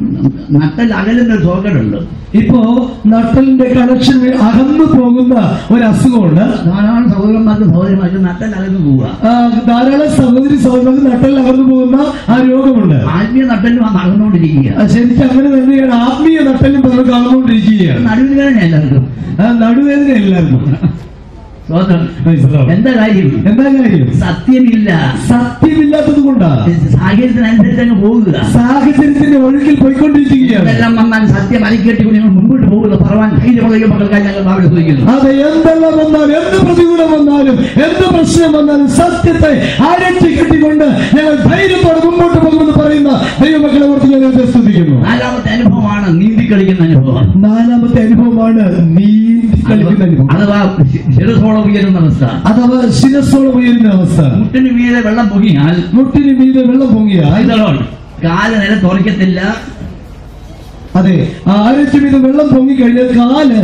നട്ടൽ അകലുന്ന ഒരു സോക്കറ്റുണ്ട് ഇപ്പോ നട്ടലിന്റെ കണക്ഷൻ അകന്നു പോകുന്ന ഒരു അസുഖമുണ്ട് ധാരാളം സഹോദരന്മാർക്ക് സഹോദരിമാർക്ക് നട്ടൽ അകന്നു പോവുക ആ, ധാരാളം സഹോദരി സഹോദരങ്ങൾക്ക് നട്ടലിൽ അകന്നു പോകുന്ന ആ രോഗമുണ്ട് ആത്മീയ നട്ടലും നടന്നുകൊണ്ടിരിക്കുക ആ, ശരിക്കും അങ്ങനെ തന്നെയാണ് ആത്മീയ നട്ടലും നമുക്ക് അകന്നുകൊണ്ടിരിക്കുകയാണ് നടുവിന് വേദന എല്ലാവർക്കും ആ, നടുവേദന എല്ലാവർക്കും സ്വതന്ത്രം Praise the Lord. എന്താ കാര്യം എന്താ കാര്യം സത്യമില്ല സത്യമില്ലാത്തത് കൊണ്ടാ സാഹചര്യത്തിനനുസരിച്ച് അങ്ങ് പോകുക സാഹചര്യത്തിന്റെ ഒഴുക്കിൽ പോയിക്കൊണ്ടിരിക്കുകയാണ് ഇതെല്ലാം വന്നാൽ സത്യം അരിക്കെട്ടിക്കൊണ്ട് ഞങ്ങൾ മുമ്പോട്ട് പോകുന്നു പറവാൻ ധൈര്യമുള്ള മക്കൾക്കായി ഞങ്ങൾ അവിടെ ചോദിക്കുന്നു അതെ എന്തെല്ലാം വന്നാലും എന്ത് പ്രതികൂലം വന്നാലും എന്ത് പ്രശ്നം വന്നാലും സത്യത്തെ അരച്ചു കെട്ടിക്കൊണ്ട് ഞങ്ങൾ ധൈര്യത്തോടെ മുമ്പോട്ട് പോകുമെന്ന് പറയുന്ന ദൈവമക്കളെ ഓർത്ത് ഞാൻ എന്നെ സ്തുതിക്കുന്നു നാലാമത്തെ അനുഭവമാണ് നീന്തി കളിക്കുന്ന അനുഭവം നാലാമത്തെ അനുഭവമാണ് നീന്തി കളിക്കുന്ന അനുഭവം അഥവാ ശിരസോളം ഉയരുന്ന അവസ്ഥ അഥവാ ശിരസോളം ഉയരുന്ന അവസ്ഥ മുട്ടിന് മീതെ വെള്ളം പൊങ്ങിയാൽ മുട്ടിന് മീതെ വെള്ളം പൊങ്ങിയാൽ ഇതളോൺ കാല് നില തുറക്കത്തില്ല അതെ അരച്ചു മീതെ വെള്ളം പൊങ്ങിക്കഴിഞ്ഞാൽ കാല്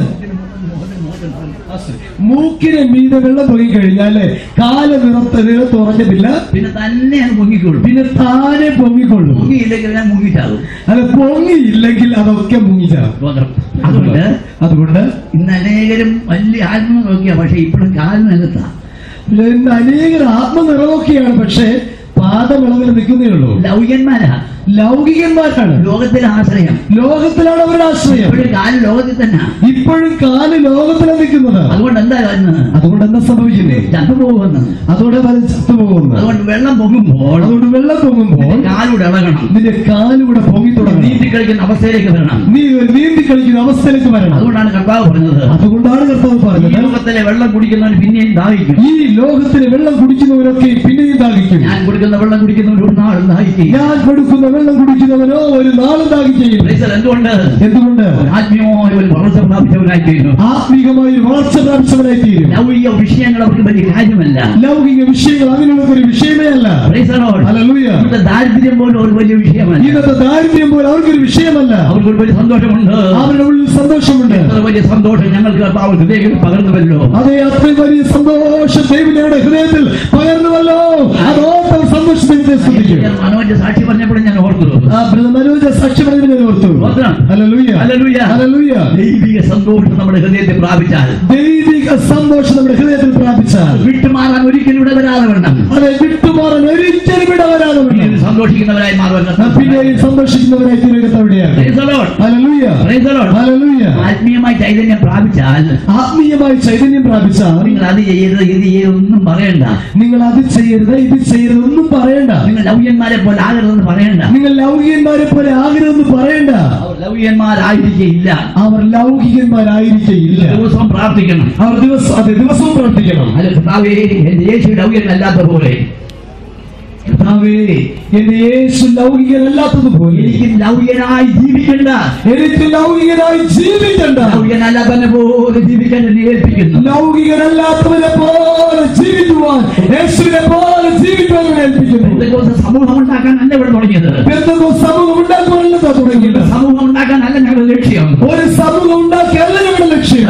മൂക്കിന് മീതെ വെള്ളം പൊങ്ങിക്കഴിഞ്ഞാല് കാല് നിറത്ത് നിറത്ത് ഉറഞ്ഞതില്ല പിന്നെ തന്നെ അത് പൊങ്ങിക്കൊള്ളും പിന്നെ താനെ പൊങ്ങിക്കൊള്ളും പൊങ്ങിയില്ലെങ്കിൽ ഞാൻ മുങ്ങിച്ചാകും അത് പൊങ്ങിയില്ലെങ്കിൽ അതൊക്കെ മുങ്ങിച്ചാകും സ്വതന്ത്രം. അതുകൊണ്ട് അതുകൊണ്ട് ഇന്ന് അനേകരും വലിയ ആത്മ നോക്കിയ പക്ഷെ ഇപ്പോഴും കാലിനകത്താ ഇന്ന് അനേകർ ആത്മനിറവൊക്കെയാണ് പക്ഷേ പാദമിളവിൽ നിൽക്കുന്നേ ഉള്ളൂ ലൗകികന്മാരാ ലൗകികന്മാരാണ് ലോകത്തിലെ ആശ്രയം ലോകത്തിലാണ് അവരുടെ ആശ്രയം ഇപ്പോഴും കാല് ലോകത്തിൽ തന്നെ ഇപ്പോഴും കാല് ലോകത്തിലാണ് നിൽക്കുന്നത് അതുകൊണ്ട് എന്താ വരുന്നത് അതുകൊണ്ട് എന്താ സംഭവിക്കുന്നത് ചത്തുപോകുന്നത് അതോടെ വരെ ചത്തുപോകുന്നു അതുകൊണ്ട് വെള്ളം പൊങ്ങുമ്പോൾ അതുകൊണ്ട് വെള്ളം പൊങ്ങുമ്പോൾ കാലൂടെ ഇളകണം നിന്റെ കാലുകൂടെ പൊങ്ങി തുടങ്ങി നീന്തി കളിക്കുന്ന അവസ്ഥയിലേക്ക് വരണം നീ ഒരു നീന്തി കളിക്കുന്ന അവസ്ഥയിലേക്ക് വരണം അതുകൊണ്ടാണ് കർത്താവ് പറഞ്ഞത് അതുകൊണ്ടാണ് കർത്താവ് ഈ പറഞ്ഞത് ലോകത്തിലെ വെള്ളം കുടിക്കുന്നവൻ പിന്നെയും ദാഹിക്കും ഈ ലോകത്തിന് വെള്ളം കുടിക്കുന്നവരൊക്കെ പിന്നെയും ദാഹിക്കും ഞാൻ കൊടുക്കുന്ന വെള്ളം കുടിക്കുന്നവൻ ഒരു നാളും ദാഹിക്കും ഞാൻ കൊടുക്കുന്ന വെള്ളം കുടിക്കുന്നവനോ ഒരു നാളും ദാഹിക്കുകയും പ്രൈസ് the Lord. എന്തുകൊണ്ട് എന്തുകൊണ്ട് ഒരു ആത്മീയമായ ഒരു വളർച്ച പ്രാപിച്ചവനായി തീരുന്നു ആത്മീകമായ ഒരു വളർച്ച പ്രാപിച്ചവനായി തീരും ലൗകിക വിഷയങ്ങൾ അവർക്ക് വലിയ കാര്യമല്ല ലൗകിക വിഷയങ്ങൾ അതിനുള്ള ഒരു വിഷയമേ അല്ല Praise the Lord. ഹല്ലേലൂയ. ഇന്നത്തെ ദാരിദ്ര്യം പോലും ഒരു വലിയ വിഷയമല്ല ഇന്നത്തെ ദാരിദ്ര്യം പോലെ അവർക്കൊരു വിഷയമല്ല അവർക്ക് ഒരു വലിയ സന്തോഷമുണ്ട് അവരുടെ ഉള്ളിൽ സന്തോഷമുണ്ട് എത്ര വലിയ സന്തോഷം ഞങ്ങൾക്ക് കർത്താവ് ഹൃദയത്തിൽ പകർന്നുവല്ലോ അതേ അത്രയും വലിയ സന്തോഷം ദൈവം ഞങ്ങളുടെ ഹൃദയത്തിൽ പകർന്നുവല്ലോ അതോർത്തം സന്തോഷത്തെ സ്തുതിക്കും ഞാൻ മനോജ് സാക്ഷി പറഞ്ഞപ്പോഴും ഞാൻ ഓർത്തു ആ ബ്രദർ മനോജ സാക്ഷി പറഞ്ഞത് ഞാൻ ഓർത്തു ഓർക്കണം. ഹല്ലേലൂയ. ഹല്ലേലൂയ. ഹല്ലേലൂയ. ദൈവിക സന്തോഷം നമ്മുടെ ഹൃദയത്തെ പ്രാപിച്ചാൽ ദൈവിക സന്തോഷം നമ്മുടെ ഹൃദയത്തിൽ പ്രാപിച്ചാൽ വിട്ടുമാറാൻ ഒരിക്കലും ഇവിടെ വരാതെ വേണം അതെ വിട്ടുമാറാൻ ഒരിക്കലും വിടവരാതെ പിന്നീട് സന്തോഷിക്കുന്നവരായി മാറുവാൻ കർത്താവ് പിന്നെയും സന്തോഷിക്കുന്നവരായി തീരുന്നത് അവിടെയാണ് Praise the Lord. Hallelujah. Praise the Lord. Hallelujah. ആത്മീയമായി ചൈതന്യം പ്രാപിച്ചാൽ ആത്മീയമായി ചൈതന്യം പ്രാപിച്ചാൽ നിങ്ങൾ അത് ചെയ്യരുത് ഇത് ചെയ്യരുതൊന്നും പറയണ്ട നിങ്ങൾ അത് ചെയ്യരുത് ഇത് ചെയ്യരുത് ഒന്നും പറയണ്ട നിങ്ങൾ ലൗകിയന്മാരെ പോലെ ആകരുതെന്ന് പറയണ്ട നിങ്ങൾ ലൗകികന്മാരെ പോലെ ആകരുതെന്ന് പറയണ്ട അവർ ലൗകിയന്മാരായിരിക്കില്ല അവർ ലൗകികന്മാരായിരിക്കയില്ല ദിവസവും പ്രാർത്ഥിക്കണം അവർ ദിവസം അതെ ദിവസവും പ്രവർത്തിക്കണം അല്ല കർത്താവേ എന്റെ യേശു ലൗകികനല്ലാത്ത പോലെ കർത്താവേ എന്റെ യേശു ലൗകികനല്ലാത്തതുപോലെ എനിക്ക് ലൗകികനായി ജീവിക്കണ്ട എനിക്ക് ലൗകികനായി ജീവിക്കണ്ട ലൗകികനല്ലാത്തവനെ പോലെ ജീവിക്കാൻ എന്നെ ഏൽപ്പിക്കുന്നു ലൗകികനല്ലാത്തവരെ പോലെ ജീവിക്കുവാൻ യേശുവിനെ പോലെ ജീവിക്കുവാൻ ഞാൻ ഏൽപ്പിക്കുന്നു ദിവസം സമൂഹം ഉണ്ടാക്കാൻ അല്ല ഇവിടെ തുടങ്ങിയത് എന്തെന്നോ സമൂഹം ഉണ്ടാക്കുവാനല്ല തുടങ്ങിയത് സമൂഹം ഉണ്ടാക്കാൻ അല്ല ഞങ്ങളുടെ ലക്ഷ്യം ഒരു സമൂഹം ഉണ്ടാക്കിയല്ല ഞങ്ങളുടെ ലക്ഷ്യം വരുന്നവരെല്ലാം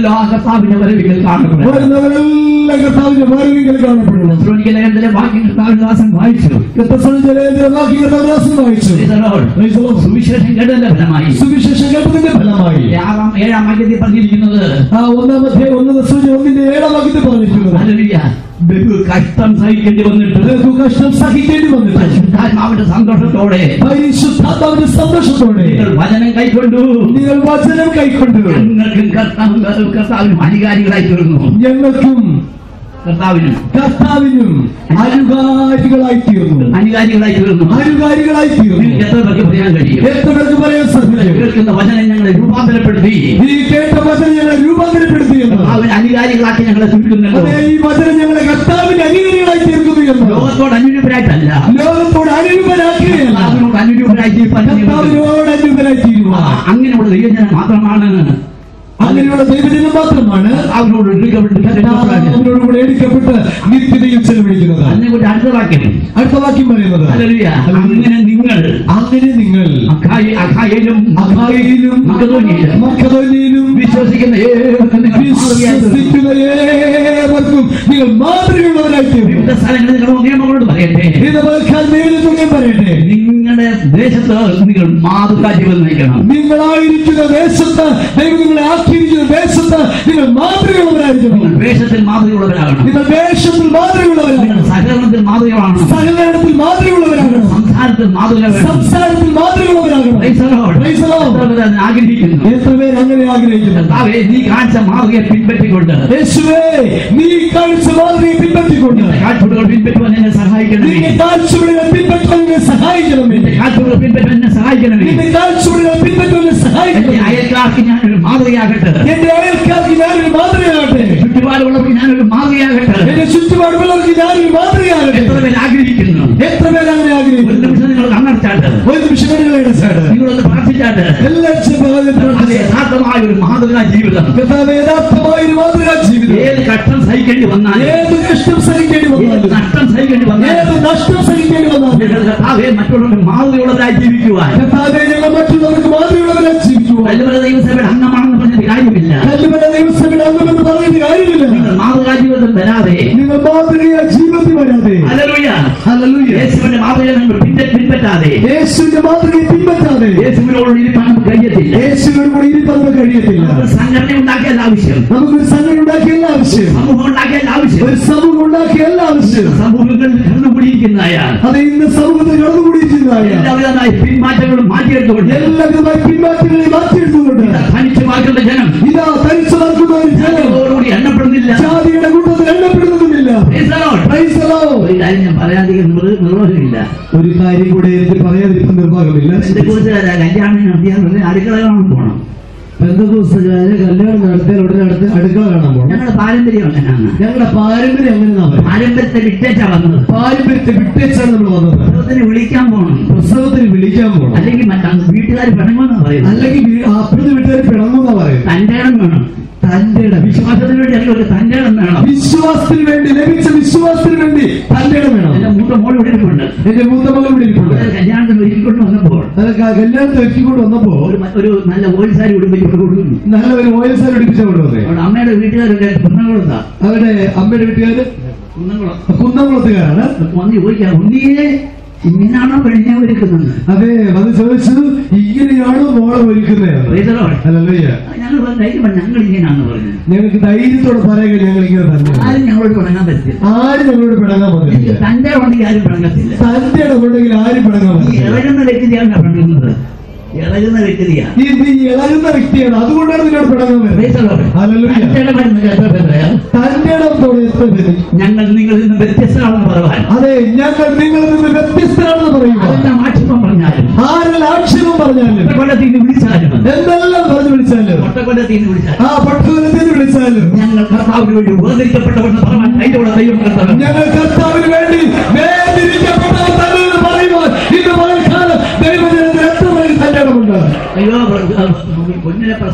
വരുന്നവരെല്ലാം കർത്താവിന്റെ വരവിൽ കാണപ്പെടും വരുന്നവരെല്ലാം കർത്താവിന്റെ വരവിങ്കൽ കാണപ്പെടുന്നു ലേഖനത്തിലെ വാക്യം കർത്താവിന്റെ ദാസൻ വായിച്ചു കർത്തസഞ്ചരേന്ദ്ര വാക്യം കർത്താവദാസൻ വായിച്ചു Praise the Lord. Praise the Lord. സുവിശേഷം കേട്ടതിന്റെ ഫലമായി സുവിശേഷം കേട്ടതിന്റെ ഫലമായി ആറാം ഏഴാം വാക്യത്തിൽ പറഞ്ഞിരിക്കുന്നത് ആ ഒന്നാമത്തെ ഒന്ന് സൂചന ഒന്നിന്റെ ഏഴാം വാക്യത്തിൽ പറഞ്ഞിരിക്കുന്നത് ഹല്ലേലൂയ. ബഹു കഷ്ടം സഹിക്കേണ്ടി വന്നിട്ട് ബഹു കഷ്ടം സഹിക്കേണ്ടി വന്നിട്ട് പരിശുദ്ധാത്മാവിന്റെ സന്തോഷത്തോടെ പരിശുദ്ധാത്മാവിന്റെ സന്തോഷത്തോടെ നിങ്ങൾ വചനം കൈക്കൊണ്ടു നിങ്ങൾ വചനം കൈക്കൊണ്ടു ഞങ്ങൾക്കും കർത്താവ് കർത്താവിനും അധികാരികളായി തീർന്നു ഞങ്ങൾക്കും കർത്താവിനും കർത്താവിനും അനുകാരികളായി തീർന്നു അധികാരികളായി തീർന്നു അനുകാരികളായി തീർന്നു നിങ്ങൾക്ക് എത്ര പേർക്ക് പറയാൻ കഴിയും എത്ര പേർക്ക് പറയാൻ സാധിക്കും കേൾക്കുന്ന വചനം ഞങ്ങളെ രൂപാന്തരപ്പെടുത്തി ഈ കേട്ട വചനം ഞങ്ങളെ രൂപാന്തരപ്പെടുത്തി എന്ന് കർത്താവിന് അധികാരികളാക്കി ഞങ്ങളെ തീർക്കുന്നല്ലോ അതെ ഈ വചനം ഞങ്ങളെ കർത്താവിന്റെ അനുകരികളായി തീർക്കുന്നു എന്ന് ലോകത്തോട് അനുരൂപരായിട്ടല്ല ലോകത്തോട് അനുരൂപരാക്കുകയല്ല കർത്താവിനോട് അനുരൂപരായി ജീവിപ്പാൻ ഞങ്ങൾ- കർത്താവിനോട് അനുരൂപരായി തീരുക ആ, അങ്ങനെയുള്ള ദൈവജനം മാത്രമാണ് അങ്ങനെയുള്ള ദൈവജനം മാത്രമാണ് അവരോട് കർത്താവിനോട് കൂടെ എടുക്കപ്പെട്ട് നിത്യതയിൽ ചെലവഴിക്കുന്നത് അതിനെക്കുറിച്ച് അടുത്ത വാക്യം അടുത്ത വാക്യം പറയുന്നത് ഹല്ലേലൂയ. അങ്ങനെ നിങ്ങൾ അങ്ങനെ നിങ്ങൾ അഖായ- അഖായയിലും അഖായയിലും മക്കതോനിയയിലും മക്കതോനിയയിലും വിശ്വസിക്കുന്ന ഏവർക്കും നിങ്ങൾ മാതൃകയായി തീർന്നു. വിശ്വസിക്കുന്ന ഏവർക്കും നിങ്ങൾ മാതൃകയുള്ളവരായി തീരും വിവിധ സ്ഥലങ്ങളിൽ നിങ്ങളുടെ നിയമങ്ങളോട് പറയട്ടെ ഇത് കേൾക്കാൻ ദൈവം പറയട്ടെ നിങ്ങളുടെ ദേശത്ത് നിങ്ങൾ മാതൃകാ ജീവൻ നയിക്കണം നിങ്ങളായിരിക്കുന്ന ദേശത്ത് ദൈവം നിങ്ങളെ ആക്കിയിരിക്കുന്ന ദേശത്ത് നിങ്ങൾ മാതൃകയുള്ളവരായിരിക്കണം നിങ്ങൾ വേഷത്തിൽ മാതൃകയുള്ളവരാകണം നിങ്ങൾ ദേശത്തിൽ മാതൃകയുള്ളവരാകണം നിങ്ങൾ സഹകരണത്തിൽ മാതൃകയാവണം സഹകരണത്തിൽ മാതൃകയുള്ളവരാകണം സംസാരത്തിൽ മാതൃക വേണം സംസാരത്തിൽ മാതൃകയുള്ളവരാകണം Praise the Lord. Praise the Lord. എത്ര പേര് അതിനെ ആഗ്രഹിക്കുന്നു എത്ര പേര് അങ്ങനെ ആഗ്രഹിക്കുന്നു കർത്താവേ, നീ കാണിച്ച മാതൃകയെ പിൻപറ്റിക്കൊണ്ട് യേശുവേ നീ കാഴ്ച മാതൃകയെ പിൻപറ്റിക്കൊണ്ട് കാഴ്ചപ്പാടുകൾ പിൻപറ്റുവാൻ എന്നെ സഹായിക്കണമേ നിന്റെ കാഴ്ചപ്പാടുകളെ പിൻപറ്റാൻ എന്നെ സഹായിക്കണമേ എന്റെ കാഴ്ചപ്പാടുകൾ പിൻപറ്റുവാൻ എന്നെ സഹായിക്കണമേ നിന്റെ കാഴ്ചപ്പാടുകളെ പിൻപറ്റാൻ എന്നെ എന്റെ സഹായിക്കണമേ അയൽക്കാർക്ക് ഞാനൊരു മാതൃകയാകട്ടെ എന്റെ അയൽക്കാർക്ക് ഞാനൊരു മാതൃകയാകട്ടെ ചുറ്റുപാടുള്ളവർക്ക് ഞാനൊരു മാതൃകയാകട്ടെ എന്റെ ചുറ്റുപാടുള്ളവർക്ക് ഞാനൊരു മാതൃകയാകട്ടെ എത്ര പേര് ആഗ്രഹിക്കുന്നു എത്ര പേര് അങ്ങനെ ഒരു ആഗ്രഹിക്കുന്നു നിമിഷം നിങ്ങൾ കണ്ണടച്ചാട്ട് ഒരു നിമിഷം വേണ്ടി സാറ് നിങ്ങളൊന്ന് പ്രാർത്ഥിച്ചാട്ട് എല്ലാ അത് യഥാർത്ഥമായ ഒരു മാതൃകാ ജീവിതം യഥാർത്ഥമായ ഒരു മാതൃകാ ജീവിതം ഏത് കഷ്ടം സഹിക്കേണ്ടി വന്നാലും ഏത് കഷ്ടം സഹിക്കേണ്ടി ഏത് വന്നാലും നഷ്ടം സഹിക്കേണ്ടി വന്നാലും ഏത് നഷ്ടം സഹിക്കേണ്ടി വന്നാലും നിങ്ങൾ കർത്താവെ മറ്റുള്ളവർക്ക് മാതൃകയുള്ളതായി ജീവിക്കുവാൻ കർത്താവേ ഞങ്ങൾ മറ്റുള്ളവർക്ക് മാതൃകയുള്ളവരായി ജീവിക്കുവാൻ വല്ലവരുടെ ദൈവസഭയുടെ അംഗമാണെന്ന് പറഞ്ഞിട്ട് കാര്യമില്ല കല്ലുമല ദൈവസഭയുടെ അംഗമെന്ന് പറയുന്ന കാര്യമില്ല നിങ്ങൾ മാതൃകാ ജീവിതം വരാതെ നിങ്ങൾ മാതൃകയാ ജീവിതത്തിൽ വരാതെ ഹല്ലേലൂയ. ഹല്ലേലൂയ. യേശുവിന്റെ മാതൃക നിങ്ങൾ പിൻപ- പിൻപറ്റാതെ യേശുവിന്റെ മാതൃകയെ പിൻപറ്റാതെ യേശുവിനോട് ഇരിക്കാൻ നമുക്ക് കഴിയത്തില്ല യേശുവിനോട് കൂടി ഇരിക്കാൻ നമുക്ക് കഴിയത്തില്ല നമുക്ക് സംഘടന ഉണ്ടാക്കിയല്ല ആവശ്യം നമുക്കൊരു സംഘടന ഉണ്ടാക്കിയല്ല ആവശ്യം സമൂഹം ഉണ്ടാക്കിയല്ല ആവശ്യം ഒരു സമൂഹം ഉണ്ടാക്കിയല്ല ആവശ്യം സമൂഹങ്ങളിൽ കണ്ടുകൂടിയിരിക്കുന്നതായ അത് ഇന്ന് സമൂഹത്തിൽ കടന്നുകൂടിയിരിക്കുന്നതായ എല്ലാവിധമായ പിന്മാറ്റങ്ങളും മാറ്റിയെടുത്തുകൊണ്ട് എല്ലാവിധമായ പിന്മാറ്റങ്ങളെ മാറ്റിയെടുത്തുകൊണ്ട് തനിച്ചു വാക്കുള്ള ജനം ഇതാ തരിച്ചു നടക്കുന്ന ഒരു ജനം ജനങ്ങളോടുകൂടി എണ്ണപ്പെടുന്നില്ല ജാതിയുടെ കൂട്ടത്തിൽ എണ്ണപ്പെടുന്നതുമില്ല Praise the Lord. Praise the Lord. ഒരു കാര്യം ഞാൻ പറയാധികം നിർ- നിർവഹമില്ല ഒരു കാര്യം കൂടെ എനിക്ക് പറയാതിരിക്കാൻ നിർവാഹമില്ല എന്റെ കുറിച്ച് കല്യാണം നടത്തിയാൽ അടുക്കള കാണാൻ പോകണം ബന്ധുപുസ്തകാര് കല്യാണം നടത്തിയാൽ ഉടനെ അടുത്ത് അടുക്കള കാണാൻ പോകണം ഞങ്ങളുടെ പാരമ്പര്യം അങ്ങനെയാണ് ഞങ്ങളുടെ പാരമ്പര്യം എങ്ങനെയാ പറയുക പാരമ്പര്യത്തെ വിട്ടേച്ചാ വന്നത് പാരമ്പര്യത്തെ വിട്ടേച്ചാണ് നമ്മൾ വന്നത് പ്രസവത്തിന് വിളിക്കാൻ പോകണം പ്രസവത്തിന് വിളിക്കാൻ പോകണം അല്ലെങ്കിൽ മറ്റന്ന് വീട്ടുകാർ പിണങ്ങുമെന്നാ പറയുന്നത് അല്ലെങ്കിൽ വീ- അപ്പുറത്തെ വീട്ടുകാർ പിണങ്ങുന്ന പറയുന്നത് തന്റെ ഇടം വേണം തന്റെ ഇടം വിശ്വാസത്തിന് വേണ്ടി അല്ലെങ്കിൽ ഒരു തന്റെ ഇടം വേണം വിശ്വാസത്തിന് വേണ്ടി ലഭിച്ച വിശ്വാസത്തിന് വേണ്ടി തന്റെ ഇടം വേണം എന്റെ മൂത്ത മോൾ ഇവിടെ ഇരിപ്പുണ്ട് എന്റെ മൂത്ത മകൾ ഇവിടെ ഇരിപ്പുണ്ട് അവരെ കല്യാണത്തിന് ഒരുക്കിക്കൊണ്ട് വന്നപ്പോൾ അത് ക- കല്യാണത്തിന് എത്തിക്കൊണ്ട് വന്നപ്പോ ഒരു മ- ഒരു നല്ല ഓയിൽസാരി ഉടുപ്പിച്ച് ഇവിടെ കൊടുക്കുന്നു നല്ല ഒരു ഓയിൽ സാർ അടിപ്പിച്ച കൊണ്ടുവന്നേ അവിടെ അമ്മയുടെ വീട്ടുകാരൊക്കെ കുന്നംകുളത്താ അവരുടെ അമ്മയുടെ വീട്ടുകാര് കുന്നംകുളം കുന്നംകുളത്തുകാരാണ് വന്ന് ചോദിക്കാം ഉണ്ണിയെ ഇങ്ങനെയാണോ പെണ്ണെ ഒരുക്കുന്നത് അതെ അത് ചോദിച്ചത് ഇങ്ങനെയാണോ മോളെ ഒരുക്കുന്നത് Praise the Lord. അല്ലയ്യ ഞങ്ങൾ പറഞ്ഞു ധൈര്യം പറഞ്ഞു ഞങ്ങൾ ഇങ്ങനെയാണെന്ന് പറഞ്ഞു ഞങ്ങൾക്ക് ധൈര്യത്തോടെ പറയാൻ ഞങ്ങൾ ഇങ്ങനെ തന്നെ ആരും ഞങ്ങളോട് തുടങ്ങാൻ പറ്റില്ല ആരും ഞങ്ങളോട് പിണങ്ങാൻ എനിക്ക് പറ്റില്ല തന്റെ ഉണ്ടെങ്കിൽ ആരും പിണങ്ങത്തില്ല തന്റെ ഇടപെട്ടെങ്കിൽ ആരും പിണങ്ങാൻ ഈ പറ്റില്ല ഇളകുന്ന വ്യക്തിയാണ് പിണങ്ങുന്നത് ഇളകുന്ന വ്യക്തിയാ നീ നീ ഇളകുന്ന വ്യക്തിയാണ് അതുകൊണ്ടാണ് നിന്നോട് പിണങ്ങാൻ Praise വരുന്നത് the Lord. Hallelujah. തന്റെ ഇടപെടുന്ന എത്ര പേരാ? തന്റെ ഇടത്തോടെ എത്ര പേര് ഞങ്ങൾ നിങ്ങളിൽ നിന്ന് വ്യത്യസ്തരാണെന്ന് പറയാൻ അതെ ഞങ്ങൾ നിങ്ങളിൽ നിന്ന് വ്യത്യസ്തരാണെന്ന് പറയുക അതെല്ലാം ആക്ഷേപം പറഞ്ഞാലും ആരെല്ലാം ആക്ഷേപം പറഞ്ഞാലും ഒറ്റക്കൊല്ലത്തിൽ നിന്ന് വിളിച്ചാലും എന്തെല്ലാം പറഞ്ഞു വിളിച്ചാലും ഒറ്റക്കൊല്ലത്തിൽ നിന്ന് വിളിച്ചാലും ആ പട്ടണത്തിൽ വിളിച്ചാലും ഞങ്ങൾ കർത്താവിന് വേണ്ടി വേർതിരിക്കപ്പെട്ടവരെന്ന് പറയാൻ ധൈര്യമുള്ള ദൈവം കർത്താവ് ഞങ്ങൾ കർത്താവിന് വേണ്ടി വേദനിക്കപ്പെട്ടവർ തന്നെ എന്ന് പറയുവാൻ ഇന്ന് പകൽക്കാലം ദൈവജനത്തിന് എത്ര പേര് തന്റെ ഇടമുണ്ട് അയ്യോ കുഞ്ഞിനെ പ്രസവത്തിന്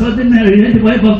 എഴുന്നേറ്റ് പോയപ്പോ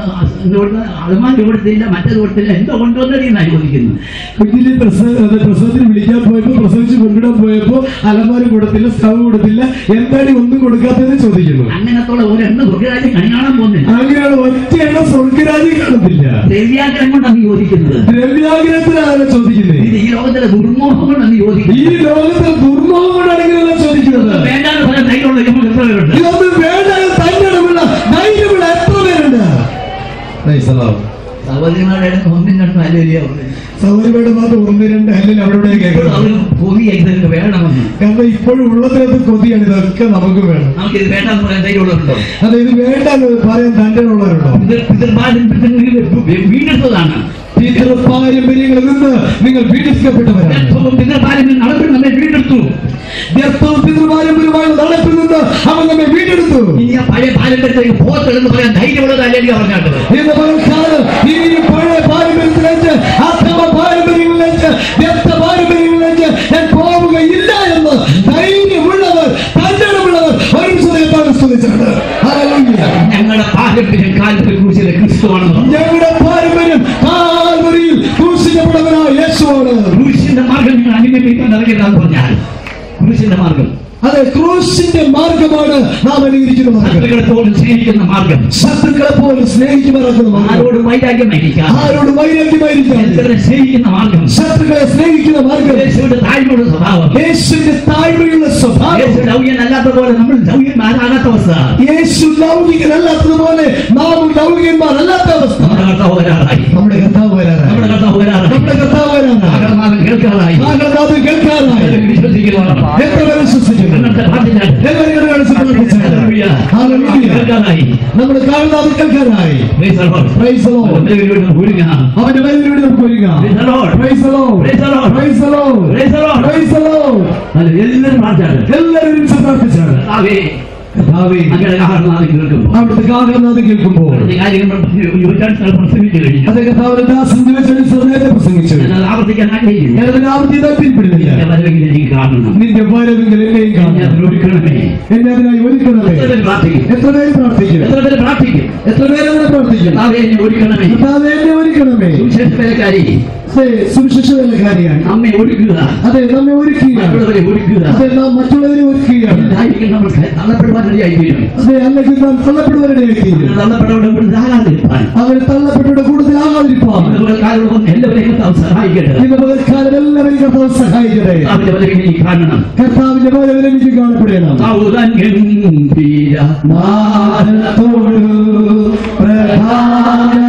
അതുമാതിരി കൊടുത്തില്ല മറ്റേത് കൊടുത്തില്ല എന്തോ കൊണ്ടുവന്നടിയെന്നാണ് ചോദിക്കുന്നത് കുഞ്ഞിലെ പ്രസവ അത് പ്രസവത്തിന് വിളിക്കാൻ പോയപ്പോ പ്രസവിച്ച് കൊണ്ടിടാൻ പോയപ്പോ അലമാരും കൊടുത്തില്ല സ്റ്റവ് കൊടുത്തില്ല എന്താണ് ഈ ഒന്നും കൊടുക്കാത്തതെന്ന് ചോദിക്കുന്നു അങ്ങനത്തുള്ള ഒരു എണ്ണ ദുർഗരാജ്യം കണി കാണാൻ പോകുന്നില്ല അങ്ങനെയാണ് ഒറ്റയെണ്ണം സ്വർഗരാജി കാണത്തില്ല ദ്രവ്യാഗ്രഹം കൊണ്ടാണ് ചോദിക്കുന്നത് ദ്രവ്യാഗ്രഹത്തിലാണ് ചോദിക്കുന്നത് ഇത് ഈ ലോകത്തിലെ ദുർമോഹം കൊണ്ടാണ് ഈ ചോദിക്കുന്നത് ലോകത്തെ ദുർമോഹം കൊണ്ടാണ് ഇങ്ങനെയല്ല ചോദിക്കുന്നത് വേണ്ടാന്ന് പറയാൻ ധൈര്യമുള്ള നമുക്ക് എത്ര പേരുണ്ട് ഇതൊന്നും വേണ്ട തന്നെയുള്ള ധൈര്യമുള്ള എത്ര പേരുണ്ട് Praise the Lord. സഹോദരിമാരുടെ ഒന്നും രണ്ടും അല്ലേലിയ സൗകര്യമായിട്ട് മാത്രം ഒന്ന് രണ്ട് ഹല്ലിൽ അവിടെ ഇവിടെ കേൾക്കുന്നത് അവർ കൊതിയായി ഇതൊക്കെ വേണമെന്ന് കാരണം ഇപ്പോഴും ഉള്ളതിനകത്ത് കൊതിയാണ് ഇതൊക്കെ നമുക്ക് വേണം നമുക്കിത് വേണ്ടാന്ന് പറയാൻ ധൈര്യമുള്ളവരുണ്ടോ അത് ഇത് വേണ്ട എന്ന് പറയാൻ തന്റെ ഉള്ളവരുണ്ടോ ഇത് പിതൃപാരമ്പര്യത്തിൽ വീടെടുത്തതാണ് പിതൃ പാരമ്പര്യങ്ങളിൽ നിന്ന് നിങ്ങൾ വീണ്ടെടുക്കപ്പെട്ടവരാണ് വ്യർത്ഥവും പിതൃപാരമ്പര്യം നടപ്പിൽ നമ്മെ വീണ്ടെടുത്തു വ്യർത്ഥവും പിതൃപാരമ്പര്യമായ നടപ്പിൽ നിന്ന് അവൻ നമ്മെ വീണ്ടെടുത്തു ഇനി ആ പഴയ പാരമ്പര്യത്തിലേക്ക് പോകത്തില്ലെന്ന് പറയാൻ ധൈര്യമുള്ളത് അല്ലെങ്കിൽ പറഞ്ഞാട്ടത് എന്ന് പറഞ്ഞാൽ ഇനി പഴയ പാരമ്പര്യത്തിലേക്ക് അക്രമ പാരമ്പര്യങ്ങളിലേക്ക് വ്യക്ത പാരമ്പര്യങ്ങളിലേക്ക് ഞാൻ പോവുകയില്ല എന്ന് ധൈര്യമുള്ളവർ തന്നിടമുള്ളവർ ഒരു സമയത്താണ് സ്തുതിച്ചത് ഹല്ലേലൂയ. ഞങ്ങളുടെ പാരമ്പര്യം കാലത്തിൽ കുറിച്ചിലെ ക്രിസ്തുവാണെന്ന് ഞങ്ങളുടെ പാരമ്പര്യം കാൽവരിയിൽ ക്രൂശിക്കപ്പെട്ടവനായ യേശുവാണ് ക്രൂശിന്റെ മാർഗം നിങ്ങൾ അനുഗമിക്കാൻ ഇറങ്ങില്ലെന്ന് പറഞ്ഞാൽ ക്രൂശിന്റെ മാർഗം അതെ ക്രൂശിന്റെ മാർഗമാണ് നാം അനുകരിക്കുന്ന മാർഗം ശത്രുക്കളെ പോലും സ്നേഹിക്കുന്ന മാർഗം ശത്രുക്കളെ പോലും സ്നേഹിക്കുമാറാക്കുന്ന മാർഗം ആരോട് വൈരാഗ്യമായിരിക്കാം ആരോട് വൈരാഗ്യമായിരിക്കാം ശത്രുക്കളെ സ്നേഹിക്കുന്ന മാർഗം ശത്രുക്കളെ സ്നേഹിക്കുന്ന മാർഗം യേശുവിന്റെ താഴ്മയുള്ള സ്വഭാവം യേശുവിന്റെ താഴ്മയുള്ള സ്വഭാവം യേശു ലൗകിയനല്ലാത്ത പോലെ നമ്മൾ ലൗകിയന്മാരാകാത്ത അവസ്ഥ യേശു ലൗകികനല്ലാത്തതുപോലെ നാം ലൗകികന്മാരല്ലാത്ത അവസ്ഥ നമ്മുടെ കർത്താവ് വരാറായി നമ്മുടെ കർത്താവ് വരാനായി നമ്മുടെ കർത്താവ് വരാറായി നമ്മുടെ കർത്താവ് വരാനായി ആകർമാനം കേൾക്കാറായി ആകർനാഥ് കേൾക്കാനായി വിശ്വസിക്കുന്നു എത്ര പേര് വിശ്വസിക്കുന്നു എന്നിട്ട് പ്രാർത്ഥിച്ചാൽ എല്ലാവരും കണ്ണു കാണിച്ച് പ്രാർത്ഥിച്ചാൽ. ഹല്ലേലൂയ. ഹല്ലേലൂയ. കേൾക്കാറായി നമ്മുടെ കാവനാഥ് കേൾക്കാനായി Praise the Lord. Praise the Lord. അവന്റെ പേരിൽ ഒരുങ്ങാം. അവന്റെ വരവിലൂടെ നമുക്ക് ഒരുങ്ങാം Praise the Lord. Praise the Lord. Praise the Lord. Praise the Lord. Praise the Lord. Praise the Lord. അത് എല്ലാവരും പ്രാർത്ഥിച്ചാൽ എല്ലാവരും ഒരുമിച്ച് പ്രാർത്ഥിച്ചാൽ കർത്താവേ, കർത്താവേ, അങ്ങയുടെ ആഹ്ലാദം കേൾക്കുമ്പോൾ അവിടുത്തെ കാവനാഥ് കേൾക്കുമ്പോൾ കുറച്ച് കാര്യങ്ങൾ യുവജാൻ പ്രസംഗിച്ചു കഴിഞ്ഞു അത് കർത്താവിന്റെ ദാസൻ ദിവസം നേരത്തെ പ്രസംഗിച്ചു ഞാൻ അത് ആവർത്തിക്കാൻ ആഗ്രഹിക്കുന്നു ഞാനതിന് ആവർത്തി താല്പര്യപ്പെടുന്നില്ല എന്റെ വരവെങ്കിൽ എനിക്ക് കാണണം നിന്റെ വരവെങ്കിൽ എന്നെയും ഞാൻ കാണാം ഒരുക്കണമേ എന്നെ അതിനായി ഒരുക്കണമേ എത്ര പേര് പ്രാർത്ഥിക്കും എത്ര പേര് പ്രാർത്ഥിക്കും എത്ര പേര് പ്രാർത്ഥിക്കും എത്ര പേര് അങ്ങനെ പ്രാർത്ഥിക്കും കർത്താവേ, എന്നെ ഒരുക്കണമേ കർത്താവേ, എന്നെ ഒരുക്കണമേ സുവിശേഷ വേലക്കാരി അതെ, സുവിശേഷ വേലക്കാരിയാണ് നമ്മെ ഒരുക്കുക അതെ നമ്മെ ഒരുക്കുകയാണ് മറ്റുള്ളവരെ ഒരുക്കുക അതെ നാം മറ്റുള്ളവരെ ഒരുക്കുകയാണ് ഇതായിരിക്കും നമ്മൾ തള്ളപ്പെടുവാനിടയായി തീരും അതെ അല്ലെങ്കിൽ നാം തള്ളപ്പെടുവരുടെ വ്യക്തിയും തള്ളപ്പെടവിടെ ധാരാളിപ്പാൻ അവർ തള്ളപ്പെട്ടവരുടെ കൂടുതൽ ആകാതിരിപ്പാൻ കാലം എല്ലാവരെയും കർത്താവ് സഹായിക്കട്ടെ ഇന്ന് പകൽക്കാലം എല്ലാവരെയും കർത്താവ് സഹായിക്കട്ടെ അവന്റെ വരവിനെ നീ കാണണം കർത്താവിന്റെ വരവിനെ എനിക്ക് കാണപ്പെടണം സൗദൻ ഗംഭീര നാദത്തോട് പ്രധാന